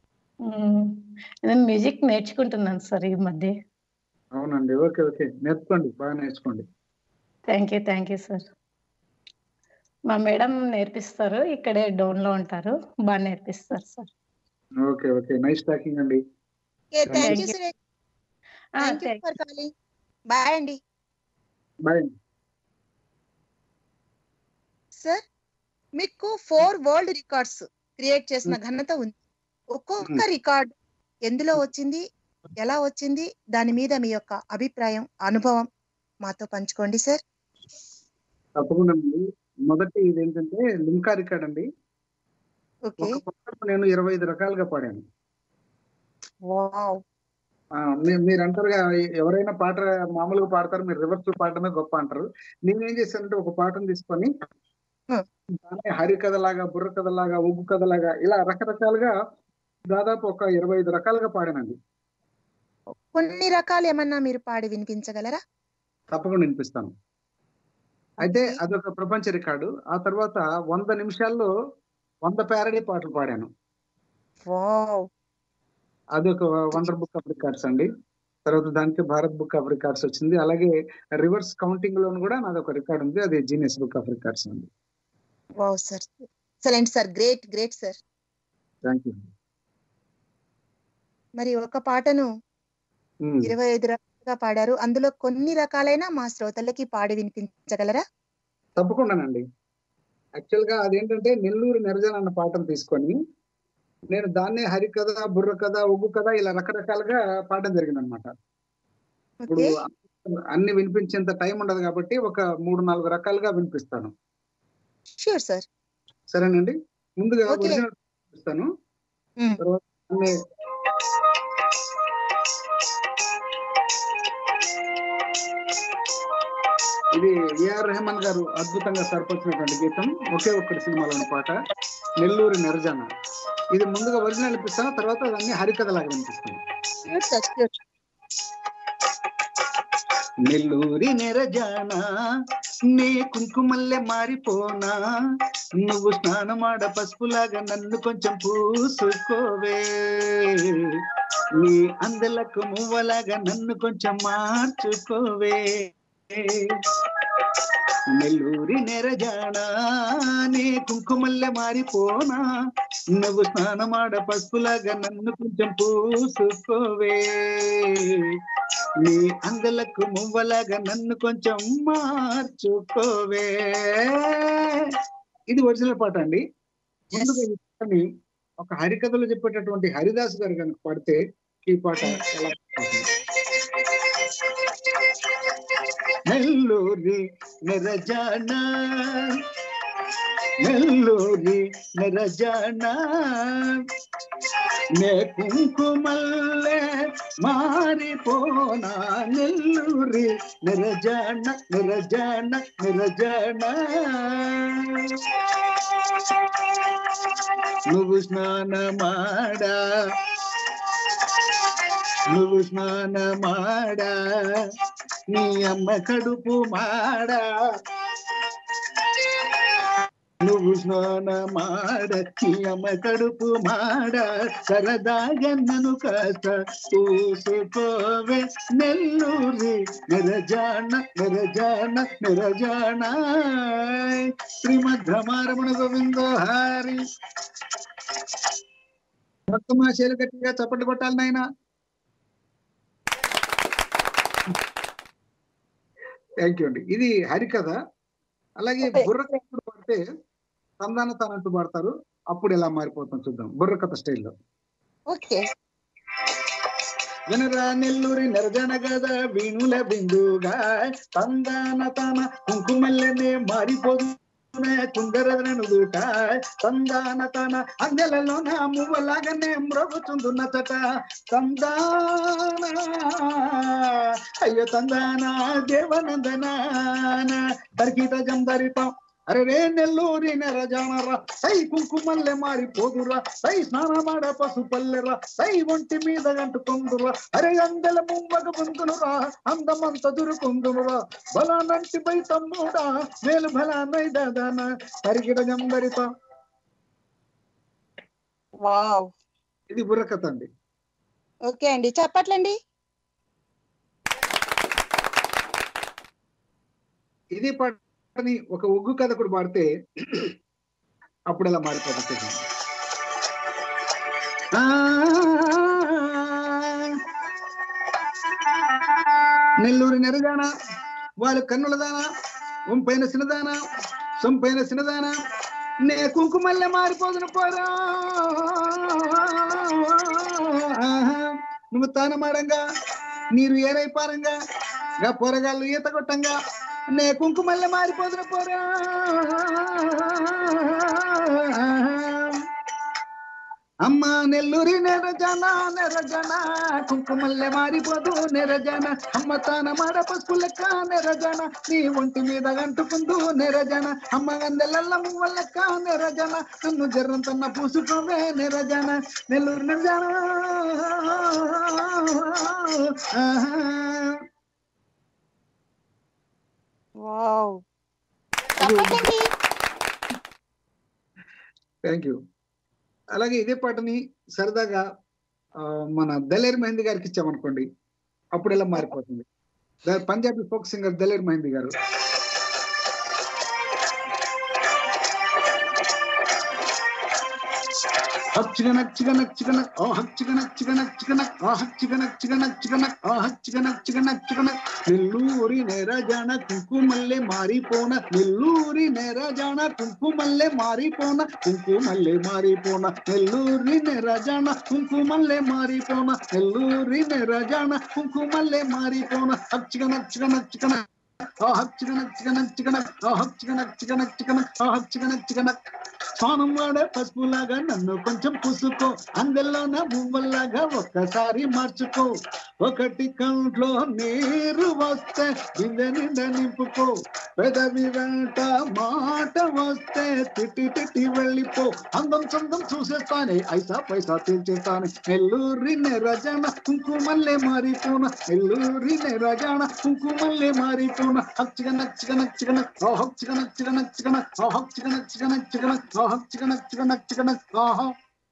K: నేను మ్యూజిక్ నేర్చుకుంటున్నాను సార్ ఈ మధ్య
B: అవునండి ఓకే ఓకే నేర్చుకోండి బాగా నేర్చుకోండి
K: thank you thank you sir మా మేడం నేర్పిస్తారు ఇక్కడే డోన్ లో ఉంటారు బాగా నేర్పిస్తారు sir
B: okay okay nice talking అండి
A: థ్యాంక్ యూ
K: you.
A: సురేష్
K: ఆ,
A: thank you
K: thank-
A: for calling bye అండి
B: బాయ్
A: సార్ మీకు ఫోర్ వరల్డ్ రికార్డ్స్ క్రియేట్ చేసిన ఘనత ఉంది ఒక్కొక్క రికార్డ్ ఎందులో వచ్చింది ఎలా వచ్చింది దాని మీద మీ యొక్క అభిప్రాయం అనుభవం మాతో పంచుకోండి సార్
B: తప్పకుండా అండి మొదటి ఇది ఏంటంటే లింకా రికార్డ్ అండి
A: ఓకే
B: ఒక పాటకు నేను ఇరవై ఐదు రకాలుగా పాడాను
A: వావ్
B: ఆ, మీ- మీరు అంటారుగా ఎవరైనా పాట మామూలుగా పాడతారు మీరు రివర్స్ పాడటమే గొప్ప అంటారు నేను ఏం చేశానంటే ఒక పాటను తీసుకొని
A: Hmm.
B: దాన్ని హరి కథలాగా బుర్ర కథలాగా ఉగ్గు కథలాగా ఇలా రకరకాలుగా దాదాపు ఒక ఇరవై ఐదు రకాలుగా పాడానండి
A: కొన్ని రకాలు ఏమన్నా మీరు పాడి వినిపించగలరా
B: తప్పకుండా వినిపిస్తాను అయితే అదొక ప్రపంచ రికార్డు ఆ తర్వాత వంద నిమిషాల్లో వంద ప్యారడీ పాటలు పాడాను
A: వావ్
B: అదొక వండర్ బుక్ ఆఫ్ రికార్డ్స్ అండి తర్వాత దానికి భారత్ బుక్ ఆఫ్ రికార్డ్స్ వచ్చింది అలాగే రివర్స్ కౌంటింగ్ లోను కూడా నాది ఒక రికార్డ్ ఉంది అది జీనియస్ బుక్ ఆఫ్ రికార్డ్స్ అండి
A: wow sir excellent sir great great sir
B: thank you
A: మరి ఒక పాటను ఇరవై ఐదు రకాలుగా పాడారు అందులో కొన్ని రకాలైన మా శ్రోతలకి పాడి వినిపించగలరా
B: తప్పకుండానండి యాక్చువల్ గా అదేంటంటే నెల్లూరు నెరజన అన్న పాటను తీసుకొని నేను దాన్నే హరికథ బుర్ర కథ ఒగ్గు కథ ఇలా రకరకాలుగా పాడడం జరిగింది అనమాట ఇప్పుడు
A: ఓకే
B: అన్ని వినిపించేంత టైం ఉండదు కాబట్టి ఒక మూడు నాలుగు రకాలుగా వినిపిస్తాను
A: షూర్ సార్
B: సరేనండి ముందుగా
A: Okay.
B: ఒరిజినల్ ఇస్తాను
A: మ్మ్.
B: తర్వాత అన్ని ఇది ఏఆర్ రెహమాన్ గారు అద్భుతంగా సరిపొచ్చినటువంటి గీతం ఒకే ఒక్కటి సినిమాలోని పాట నెల్లూరు నెరజన ఇది ముందుగా ఒరిజినల్ ఇప్పిస్తాను తర్వాత దాన్ని హరికథలాగా వినిపిస్తాను
A: షూర్ సార్ షూర్
C: నెల్లూరి నెరజానా నే కుంకుమల్లె మారిపోనా నువ్వు స్నానమాడ పసుపులాగా నన్ను కొంచెం పూసుకోవే నీ అందలకు మువ్వలాగా నన్ను కొంచెం మార్చుకోవే నెల్లూరి నెరజానా నే కుంకుమల్లె మారిపోనా నువ్వు స్నానమాడ పసుపులాగా నన్ను కొంచెం పూసుకోవే నీ అందలకు మువ్వలాగా నన్ను కొంచెం మార్చుకోవే
B: ఇది ఒరిజినల్ పాట అండి ముందుగా ఈ పాటని ఒక హరికథలో చెప్పేటటువంటి హరిదాస్ గారు కనుక పాడితే ఈ పాట ఎలా పాడుతుంది?
C: నెల్లూరి నెరజానా నెల్లూరి నెరజానా నే కుంకుమల్లే మారిపోనా నెల్లూరి నిరజాన నిరజాన నిరజాన నువ్వు స్నానమాడా నువ్వు స్నానమాడా నీ అమ్మ కడుపు మాడా నువ్వు స్నానమాడ అమ్మ కడుపు మాడ సరదాగా నన్ను కాస్త చూసుకోవే నెల్లూరి నిరజాన నిరజాన నిరజాన శ్రీమద్ రమారమణ గోవిందో హారి మొత్తం మా చేలు గట్టిగా చప్పట్లు కొట్టాలి నాయన థ్యాంక్ యూ అండి ఇది హరికథ అలాగే బుర్ర కథ పడితే సంధాన తానంటూ పాడతారు అప్పుడు ఎలా మారిపోతాం చూద్దాం బుర్ర కథ స్టైల్లో
A: ఓకే
C: వినరా నెల్లూరి నిర్జన గద వీణుల బిందుగా తందాన తన కుంకుమల్లనే మారిపోదు కుంగరదనుదుట తందాన తన అందెలలో నా మువ్వలాగానే మ్రొగుతుందున్న చట తందాన అయ్యో తందాన దేవనందనాన తరికిత జందరితం అరే రే నెల్లూరి నెరజానరా సై కుంకుమల్లె మారిపోదురా సై స్నానమాడ పసుపల్లెరా సై ఒంటి మీద గంటుకుందురా అరే అందెల ముంబగ పొందునురా అందమంత దురుకుందునురా బలానంటి పై తమ్ముడా మేలు బలానై దాదాన తరిగిడ జందరిత
A: వావ్
C: ఇది బుర్రకథ అండి
A: ఓకే అండి చెప్పట్లండి
C: ఇది పాటని ఒక ఒగ్గు కథకుడు పాడితే అప్పుడు ఎలా మారిపోతుంది ఆ, నెల్లూరి నెరజాన వాళ్ళు కన్నుల దానా వంపైన సినదానా సొంపైన సినదానా నే కుంకుమల్లె మారిపోదును పోరా నువ్వు తానమాడంగా నీరు ఏరైపారంగా గా పొరగాళ్ళు ఈత కొట్టంగా నే కుంకుమల్లె మారిపోదును పోరా అమ్మ నెల్లూరి నెరజన నెరజన కుంకుమల్లె మారిపోదు నెరజన అమ్మ తాన మాడ పసుపు లెక్క నెరజన నీ ఒంటి మీద గంటుకుందు నెరజన అమ్మ గందెలల్ల మువ్వ లెక్క నెరజన నన్ను జర్రంతన్న పూసుకోవే నెరజన నెల్లూరు నెరజన
A: వావ్ చెప్పట్లండి
C: థ్యాంక్ యూ అలాగే ఇదే పాటని సరదాగా ఆ, మన దలేర్ మెహందీ గారికి ఇచ్చామనుకోండి అప్పుడు ఎలా మారిపోతుంది the- Punjabi folk singer Daler Mehndi garu హక్ చిగనక్ చిగనక్ చిగనక్ ఓ హక్ చిగనక్ చిగనక్ చిగనక్ ఓ హక్ చిగనక్ చిగనక్ చిగనక్ ఓ హక్ చిగనక్ చిగనక్ చిగనక్ నెల్లూరి నెరజాన కుంకుమల్లె మారిపోన నెల్లూరి నెరజాన కుంకుమల్లె మారిపోన కుంకుమల్లె మారిపోన నెల్లూరి నెరజాన కుంకుమల్లె మారిపోన నెల్లూరి నెరజాన కుంకుమల్లె మారిపోన హక్ చిగనక్ చిగనక్ చిగనక్ ఓ హక్ చిగనక్ చిగనక్ చిగనక్ ఓ హక్ చిగనక్ చిగనక్ చిగనక్ ఓ హక్ చిగనక్ చిగనక్ స్నానం వాడే పసుపులాగా నన్ను కొంచెం పూసుకో అందెల్లోన మువ్వల్లాగా ఒక్కసారి మార్చుకో ఒకటి కంట్లో నీరు వస్తే బిందె నిండా నింపుకో పెదవి వెంట మాట వస్తే తిట్టి తిట్టి వెళ్ళిపో అందం చందం చూసేస్తానే ఐసా పైసా తీర్చేస్తానే నెల్లూరి నెరజన కుంకుమల్లే మారిపోన నెల్లూరి నెరజన కుంకుమల్లే మారిపోన హచ్చిగ నచ్చిగ నచ్చిగ ఓ హచ్చిగ నచ్చిగ నచ్చిగ ఓ హచ్చిగ నచ్చిగ నచ్చిగ ఓ హచ్చిగ నచ్చిగ నచ్చిగ ఓహో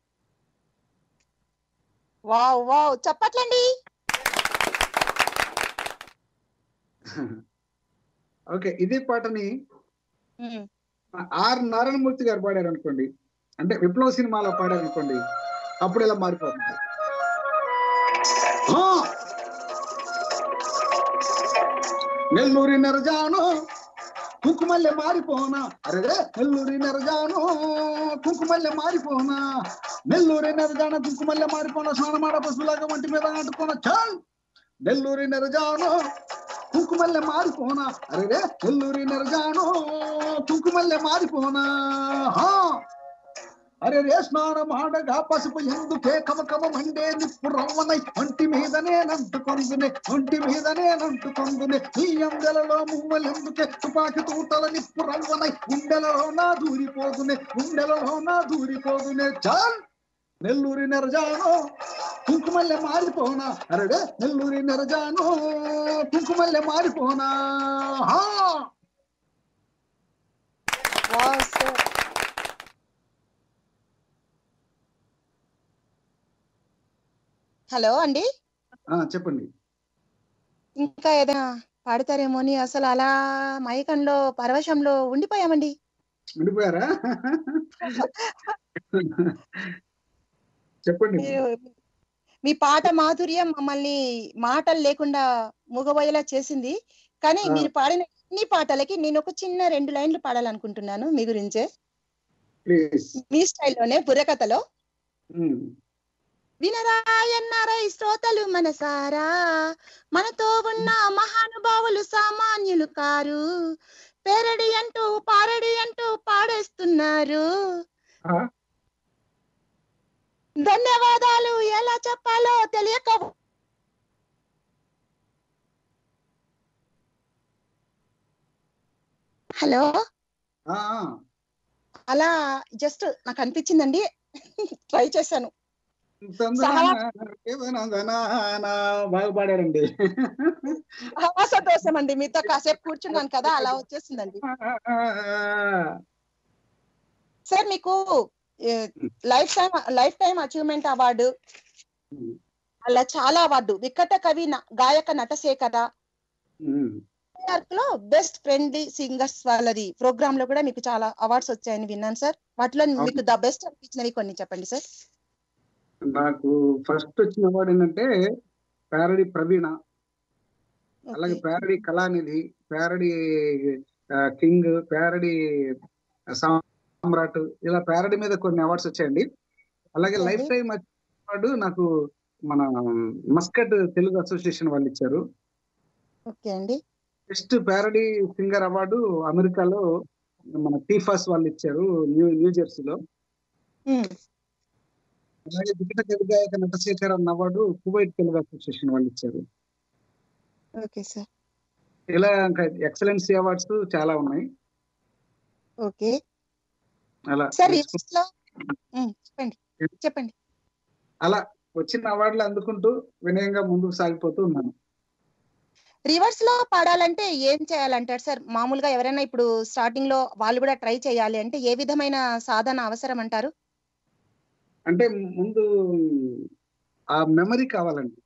A: వావ్ వావ్ చెప్పట్లండి
C: ఓకే ఇదే పాటని
A: ఉమ్,
C: ఆర్ నారాయణమూర్తి గారు పాడారు అనుకోండి అంటే విప్లవ సినిమాలో పాడారు అనుకోండి అప్పుడు ఇలా మారిపోతుంది ఆ! నెల్లూరి నెరజాను కుంకుమల్లె మారిపోనా అరే నెల్లూరి నెరజాను కుంకుమల్లె మారిపోనా నెల్లూరి నెరజాన కుంకుమల్లె మారిపోనా స్నానమాడ పశువులాగా ఒంటి మీద అంటుకోనా చాల్ నెల్లూరి నెరజాను కుంకుమల్లె మారిపోనా అరే నెల్లూరి నెరజాను కుంకుమల్లె మారిపోనా హా అరే రే స్నానం ఆడగా పసుపు ఎందుకే కమ కమ మండే నిప్పు రవ్వనై ఒంటి మీదనే నంటుకొందునే ఒంటి మీదనే నంటుకొందునే ఈ అందెలలో మువ్వలెందుకే తుపాకి తూటల నిప్పు రవ్వనై గుండెలలో నా దూరిపోదునే గుండెలలో నా దూరిపోదునే చాల్ నెల్లూరి నెరజాను కుంకుమల్లె మారిపోనా అరడే నెల్లూరి నెరజాను కుంకుమల్లె మారిపోనా హా
A: వావ్ సార్ హలో అండి
B: ఆ, చెప్పండి
A: ఇంకా ఏదైనా పాడతారేమో అని అసలు అలా మైకంలో పరవశంలో ఉండిపోయామండి
B: ఉండిపోయారా చెప్పండి
A: మీరు మీ పాట మాధుర్యం మమ్మల్ని మాటలు లేకుండా మూగబోయేలా చేసింది కానీ
B: ఆ.
A: మీరు పాడిన ఇన్ని పాటలకి నేను ఒక చిన్న రెండు లైన్లు పాడాలనుకుంటున్నాను మీ గురించే
B: ప్లీజ్
A: మీ స్టైల్లోనే బుర్రకథలో వినరాయన్నారై శ్రోతలు మనసారా మనతో ఉన్న మహానుభావులు సామాన్యులు కారు పేరడి అంటూ పారడి అంటూ పాడేస్తున్నారు ధన్యవాదాలు ఎలా చెప్పాలో తెలియక హలో అలా జస్ట్ నాకు అనిపించిందండి ట్రై చేశాను
B: బాగా పాడారండి
A: హవాస దోషం అండి మీతో కాసేపు కూర్చున్నాను కదా అలా వచ్చేసిందండి సార్ మీకు life time life time achievement award అలా చాలా అవార్డు వికట కవి న- గాయక నటశేఖర న్యూయార్క్ లో బెస్ట్ ఫ్రెండ్లీ సింగర్స్ వాళ్ళది ప్రోగ్రామ్ లో కూడా మీకు చాలా అవార్డ్స్ వచ్చాయని విన్నాను సార్ వాటిలో మీకు ద బెస్ట్ అనిపించినవి కొన్ని చెప్పండి సార్
B: నాకు ఫస్ట్ వచ్చిన అవార్డు ఏంటంటే ప్యారడి ప్రవీణ అలాగే ప్యారడి కళానిధి ప్యారడి కింగ్ ప్యారడి సామ్రాట్ ఇలా ప్యారడి మీద కొన్ని అవార్డ్స్ వచ్చాయండి అలాగే లైఫ్ టైం అవార్డు నాకు మన మస్కట్ తెలుగు అసోసియేషన్ వాళ్ళు ఇచ్చారు
A: ఓకే అండి
B: బెస్ట్ ప్యారడీ సింగర్ అవార్డు అమెరికాలో మన టీఫాస్ వాళ్ళు ఇచ్చారు న్యూ న్యూ జెర్సీలో అలాగే వికట కవి గాయక నటశేఖర్ అన్న అవార్డు కువైట్ తెలుగు అసోసియేషన్ వాళ్ళు ఇచ్చారు
A: ఓకే సార్
B: ఇలా ఇంకా ఎక్సలెన్సీ అవార్డ్స్ చాలా ఉన్నాయి
A: ఓకే
B: అలా
A: సార్
B: తీసుకు-
A: రివర్స్ లో ఉమ్, చెప్పండి చెప్పండి
B: అలా వచ్చిన అవార్డులు అందుకుంటూ వినయంగా ముందుకు సాగిపోతూ ఉన్నాను
A: రివర్స్ లో పాడాలంటే ఏం చేయాలంటారు సార్ మామూలుగా ఎవరైనా ఇప్పుడు స్టార్టింగ్ లో వాళ్ళు కూడా ట్రై చేయాలి అంటే ఏ విధమైన సాధన అవసరం అంటారు
B: అంటే ముందు ఆ మెమరీ కావాలండి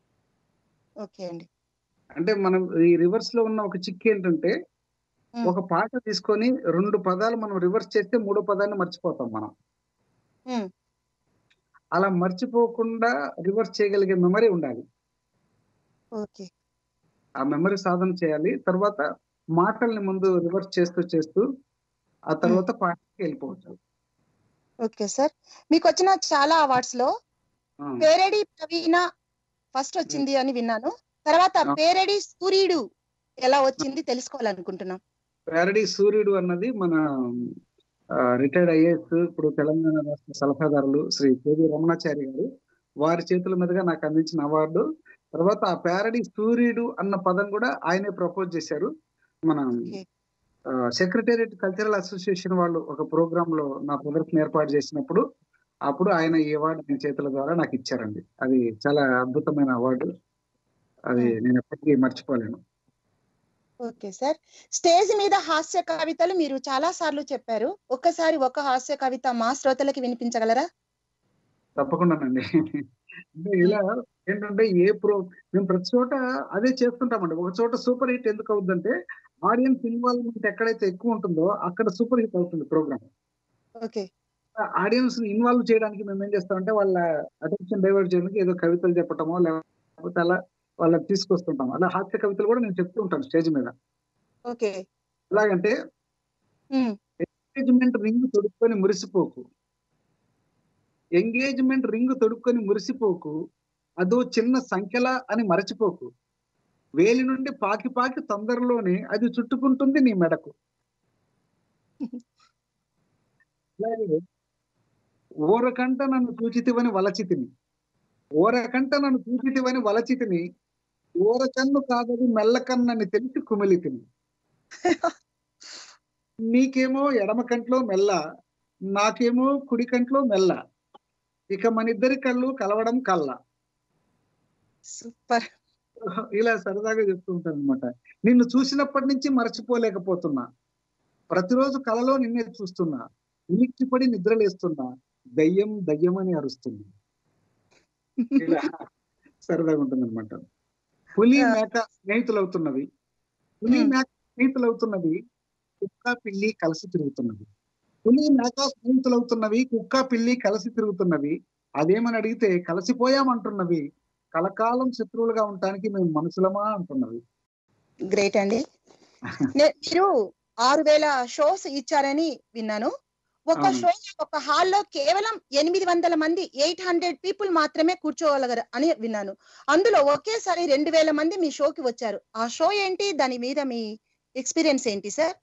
A: ఓకే అండి
B: అంటే మనం ఈ రివర్స్ లో ఉన్న ఒక చిక్ ఏంటంటే ఒక పాట తీసుకొని రెండు పదాలు మనం రివర్స్ చేస్తే మూడో పదాన్ని మర్చిపోతాం మనం
A: ఉమ్,
B: అలా మర్చిపోకుండా రివర్స్ చేయగలిగే మెమరీ ఉండాలి
A: ఓకే
B: ఆ మెమరీ సాధన చేయాలి తర్వాత మాటల్ని ముందు రివర్స్ చేస్తూ చేస్తూ ఆ తర్వాత పాటకి వెళ్ళిపోవచ్చు
A: ఓకే సార్ మీకు వచ్చిన చాలా అవార్డ్స్ లో
B: ఆ.
A: పేరడి ప్రవీణ ఫస్ట్ వచ్చింది అని విన్నాను తర్వాత
B: ఆ.
A: పేరడి సూర్యుడు ఎలా వచ్చింది తెలుసుకోవాలనుకుంటున్నాం
B: ప్యారడీ సూర్యుడు అన్నది మన రిటైర్డ్ ఐఏఎస్ ఇప్పుడు తెలంగాణ రాష్ట్ర సలహాదారులు శ్రీ కేవీ రమణాచారి గారు వారి చేతుల మీదుగా నాకు అందించిన అవార్డు తర్వాత ఆ ప్యారడీ సూర్యుడు అన్న పదం కూడా ఆయనే ప్రపోజ్ చేశారు మన సెక్రటేరియట్ కల్చరల్ అసోసియేషన్ వాళ్ళు ఒక ప్రోగ్రామ్ లో నా ప్రదర్శన ఏర్పాటు చేసినప్పుడు అప్పుడు ఆయన ఈ అవార్డు ఆయన చేతుల ద్వారా నాకు ఇచ్చారండి అది చాలా అద్భుతమైన అవార్డు అది నేను ఎప్పటికీ మర్చిపోలేను
A: ఓకే సార్ స్టేజ్ మీద హాస్య కవితలు మీరు చాలా సార్లు చెప్పారు ఒక్కసారి ఒక హాస్య కవిత మా శ్రోతలకి వినిపించగలరా
B: తప్పకుండానండి అంటే ఇలా ఏంటంటే ఏ ప్రో మేము ప్రతి చోట అదే చేస్తుంటామండి ఒక చోట సూపర్ హిట్ ఎందుకు అవుతుందంటే ఆడియన్స్ ఇన్వాల్వ్మెంట్ ఎక్కడైతే ఎక్కువ ఉంటుందో అక్కడ సూపర్ హిట్ అవుతుంది ప్రోగ్రామ్
A: ఓకే
B: ఆడియన్స్ ఇన్వాల్వ్ చేయడానికి మేము ఏం చేస్తామంటే వాళ్ళ అటెన్షన్ డైవర్ట్ చేయడానికి ఏదో కవితలు చెప్పటమో లేకపోతే అలా వాళ్ళని తీసుకొస్తుంటాం అలా హాస్య కవితలు కూడా నేను చెప్తూ ఉంటాను స్టేజ్ మీద
A: ఓకే
B: ఎలాగంటే ఎంగేజ్మెంట్ రింగ్ తొడుక్కొని మురిసిపోకు ఎంగేజ్మెంట్ రింగ్ తొడుక్కొని మురిసిపోకు అదో చిన్న సంఖ్యలా అని మరచిపోకు వేలి నుండి పాకి పాకి తొందరలోనే అది చుట్టుకుంటుంది నీ మెడకు అలాగే ఓరకంట నన్ను చూచితివని వలచితిని ఓరకంట నన్ను చూచితివని వలచితిని ఓరకన్ను కాదది మెల్లకన్నని తెలిసి కుమిలితిని నీకేమో ఎడమ కంట్లో మెల్ల నాకేమో కుడి కంట్లో మెల్ల ఇక మన ఇద్దరి కళ్ళు కలవడం కళ్ళ
A: సూపర్
B: ఇలా సరదాగా చెప్తూ ఉంటాను అనమాట నిన్ను చూసినప్పటి నుంచి మరచిపోలేకపోతున్నా ప్రతిరోజు కలలో నిన్నే చూస్తున్నా ఉలిక్కిపడి నిద్రలేస్తున్నా దయ్యం దయ్యం అని అరుస్తున్నా ఇలా సరదాగా ఉంటుంది అనమాట పులి మేక స్నేహితులు అవుతున్నవి పులి మేక స్నేహితులు అవుతున్నవి కుక్క పిల్లి కలిసి తిరుగుతున్నవి పులి మేక స్నేహితులు అవుతున్నవి కుక్క పిల్లి కలిసి తిరుగుతున్నవి అదేమని అడిగితే కలిసిపోయామంటున్నవి కలకాలం శత్రువులుగా ఉండటానికి మేము మనుషులమా అంటున్నవి
A: గ్రేట్ అండి నే- మీరు ఆరు వేల షోస్ ఇచ్చారని విన్నాను ఒక
B: అవును.
A: షో ఒక హాల్లో కేవలం ఎనిమిది వందల మంది ఎయిట్ హండ్రెడ్ పీపుల్ మాత్రమే కూర్చోగలరు అని విన్నాను అందులో ఒకేసారి రెండు వేల మంది మీ షోకి వచ్చారు ఆ షో ఏంటి దాని మీద మీ ఎక్స్పీరియన్స్ ఏంటి సార్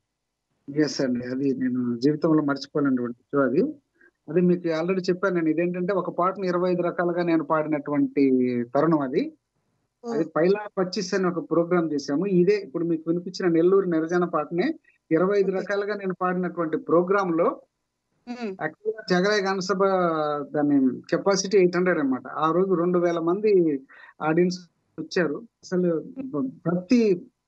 B: ఎస్ అండి అది నేను జీవితంలో మర్చిపోలేనటువంటి షో అది అది మీకు ఆల్రెడీ చెప్పాను నేను ఇదేంటంటే ఒక పాటను ఇరవై ఐదు రకాలుగా నేను పాడినటువంటి తరుణం అది అది పైలా పచ్చిస్ అని ఒక ప్రోగ్రామ్ చేశాము ఇదే ఇప్పుడు మీకు వినిపించిన నెల్లూరు నిర్జన పాటనే ఇరవై ఐదు రకాలుగా నేను పాడినటువంటి ప్రోగ్రామ్ లో యాక్చువల్గా జగరాయ్ గానసభ దాని కెపాసిటీ ఎయిట్ హండ్రెడ్ అనమాట ఆ రోజు రెండు వేల మంది ఆడియన్స్ వచ్చారు అసలు ప్రతి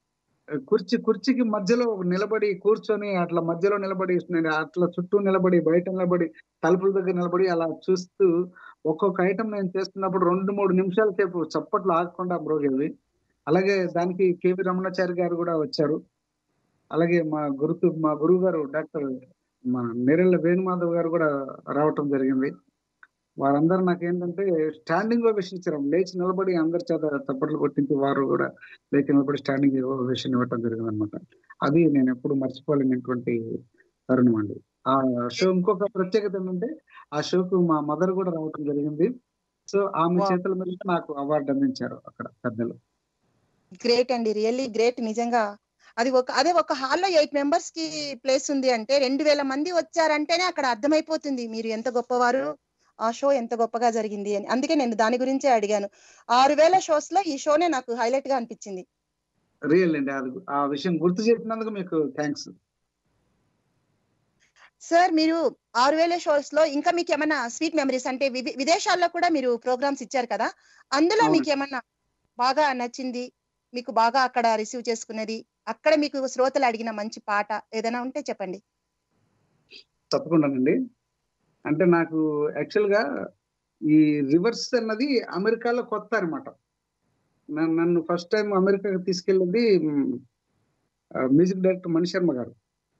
B: కుర్చీ కుర్చీకి మధ్యలో నిలబడి కూర్చొని అట్లా మధ్యలో నిలబడి నేను అట్లా చుట్టూ నిలబడి బయట నిలబడి తలుపుల దగ్గర నిలబడి అలా చూస్తూ ఒక్కొక్క ఐటమ్ నేను చేస్తున్నప్పుడు రెండు మూడు నిమిషాల సేపు చప్పట్లు ఆగకుండా బ్రోగేది అలాగే దానికి కేవి రమణాచారి గారు కూడా వచ్చారు అలాగే మా గురుతు మా గురువు గారు డాక్టర్ మన నేరెళ్ళ వేణుమాధవ్ గారు కూడా రావటం జరిగింది వారందరూ నాకు ఏంటంటే స్టాండింగ్ ఓవేషన్ ఇచ్చారు లేచి నిలబడి అందరి చేత తప్పట్లు కొట్టించి వారు కూడా లేచి నిలబడి స్టాండింగ్ ఓవేషన్ ఇవ్వటం జరిగింది అనమాట అది నేను ఎప్పుడు మర్చిపోలేనటువంటి తరుణం అండి ఆ షో ఇంకొక ప్రత్యేకత ఏంటంటే ఆ షోకు మా మదర్ కూడా రావటం జరిగింది సో ఆమె చేతుల మీద నాకు అవార్డు అందించారు అక్కడ పెద్దలు
A: గ్రేట్ అండి రియల్లీ గ్రేట్ నిజంగా అది ఒక అదే ఒక హాల్లో ఎయిట్ మెంబర్స్ కి ప్లేస్ ఉంది అంటే రెండు వేల మంది వచ్చారంటేనే అక్కడ అర్థమైపోతుంది మీరు ఎంత గొప్పవారు ఆ షో ఎంత గొప్పగా జరిగింది అని అందుకే నేను దాని గురించే అడిగాను ఆరు వేల షోస్ లో ఈ షోనే నాకు హైలైట్ గా అనిపించింది
B: రియల్ అండి అది ఆ విషయం గుర్తు చేసినందుకు మీకు థ్యాంక్స్
A: సార్ మీరు ఆరు వేల షోస్ లో ఇంకా మీకు ఏమైనా స్వీట్ మెమరీస్ అంటే వివి- విదేశాల్లో కూడా మీరు ప్రోగ్రామ్స్ ఇచ్చారు కదా అందులో
B: అవును.
A: మీకు ఏమన్నా బాగా నచ్చింది మీకు బాగా అక్కడ రిసీవ్ చేసుకున్నది అక్కడ మీకు శ్రోతలు అడిగిన మంచి పాట ఏదైనా ఉంటే చెప్పండి
B: తప్పకుండానండి అంటే నాకు యాక్చువల్ గా ఈ రివర్స్ అన్నది అమెరికాలో కొత్త అనమాట నన్ను ఫస్ట్ టైం అమెరికాకి తీసుకెళ్ళింది మ్యూజిక్ డైరెక్టర్ మణిశర్మ గారు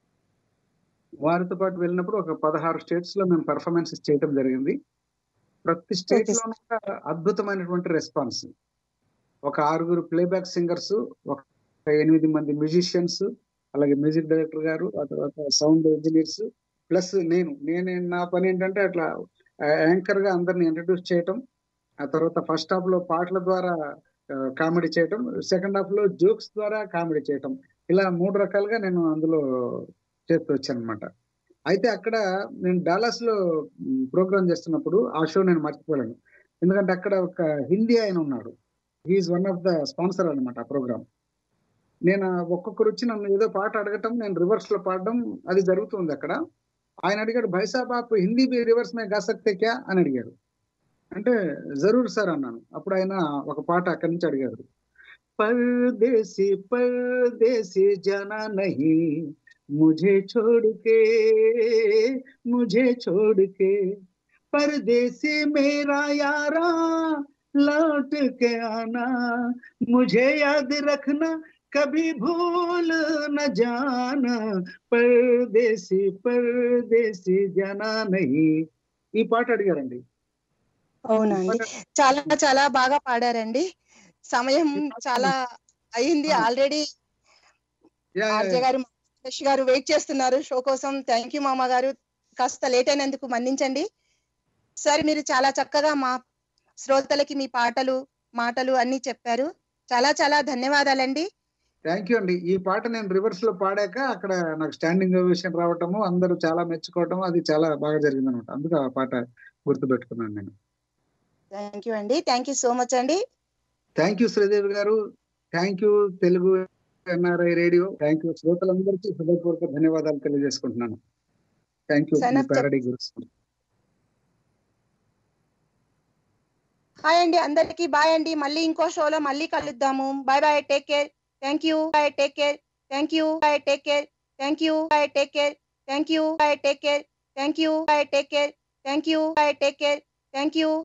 B: వారితో పాటు వెళ్ళినప్పుడు ఒక పదహారు స్టేట్స్ లో మేము పర్ఫార్మెన్సెస్ చేయడం జరిగింది ప్రతి స్టేట్
A: Okay,
B: లో కూడా అద్భుతమైనటువంటి రెస్పాన్స్ ఒక ఆరుగురు ప్లేబ్యాక్ సింగర్స్ ఒక ఎనిమిది మంది మ్యూజిషియన్స్ అలాగే మ్యూజిక్ డైరెక్టర్ గారు ఆ తర్వాత సౌండ్ ఇంజనీర్స్ ప్లస్ నేను నేను నా పని ఏంటంటే అట్లా యాంకర్ గా అందరిని ఇంట్రడ్యూస్ చేయటం ఆ తర్వాత ఫస్ట్ హాఫ్ లో పాటల ద్వారా కామెడీ చేయటం సెకండ్ హాఫ్ లో జోక్స్ ద్వారా కామెడీ చేయటం ఇలా మూడు రకాలుగా నేను అందులో చేస్తూ వచ్చాను అనమాట అయితే అక్కడ నేను డాలస్ లో ప్రోగ్రామ్ చేస్తున్నప్పుడు ఆ షో నేను మర్చిపోలేను ఎందుకంటే అక్కడ ఒక హిందీ ఆయన ఉన్నాడు he is one of the sponsor అనమాట ఆ ప్రోగ్రామ్ నేను ఒక్కొక్కరు వచ్చి నన్ను ఏదో పాట అడగటం నేను రివర్స్ లో పాడడం అది జరుగుతుంది అక్కడ ఆయన అడిగాడు భైసాబ్ ఆప్ హిందీ బి రివర్స్ మే గా సక్తే క్యా అని అడిగాడు అంటే జరూర్ సార్ అన్నాను అప్పుడు ఆయన ఒక పాట అక్కడి నుంచి అడిగాడు परदेसी परदेसी जाना नहीं मुझे छोड़ के मुझे छोड़ के परदेसी मेरा यारा लौट के आना मुझे याद रखना कभी भूल न जाना परदेसी परदेसी जाना नहीं ఈ పాట అడిగారండి
A: అవునండి చాలా చాలా బాగా పాడారండి సమయం చాలా అయింది ఆల్రెడీ
B: యా, యా,
A: ఆర్జే గారు మహేష్ గారు వెయిట్ చేస్తున్నారు షో కోసం థ్యాంక్ యూ మామ గారు కాస్త లేట్ అయినందుకు మన్నించండి సరే మీరు చాలా చక్కగా మా శ్రోతలకి మీ పాటలు మాటలు అన్ని చెప్పారు చాలా చాలా ధన్యవాదాలండి
B: థ్యాంక్ యూ అండి ఈ పాట నేను రివర్స్ లో పాడాక అక్కడ నాకు స్టాండింగ్ ఓవేషన్ రావటము అందరూ చాలా మెచ్చుకోవటం అది చాలా బాగా జరిగింది అనమాట అందుకు ఆ పాట గుర్తు పెట్టుకున్నాను నేను
A: థ్యాంక్ యూ అండి థ్యాంక్ యూ సో మచ్ అండి
B: thank you Sridevi garu thank you Telugu NRI radio thank you శ్రోతలందరికీ హృదయపూర్వక ధన్యవాదాలు తెలియజేసుకుంటున్నాను thank you
A: Sign up
B: parody గురు
A: హాయ్ అండి అందరికి బాయ్ అండి మళ్ళీ ఇంకో షోలో మళ్ళీ కలుద్దాము bye bye take care thank you bye take care thank you bye take care thank you bye take care thank you bye take care thank you bye take care thank you bye take care thank you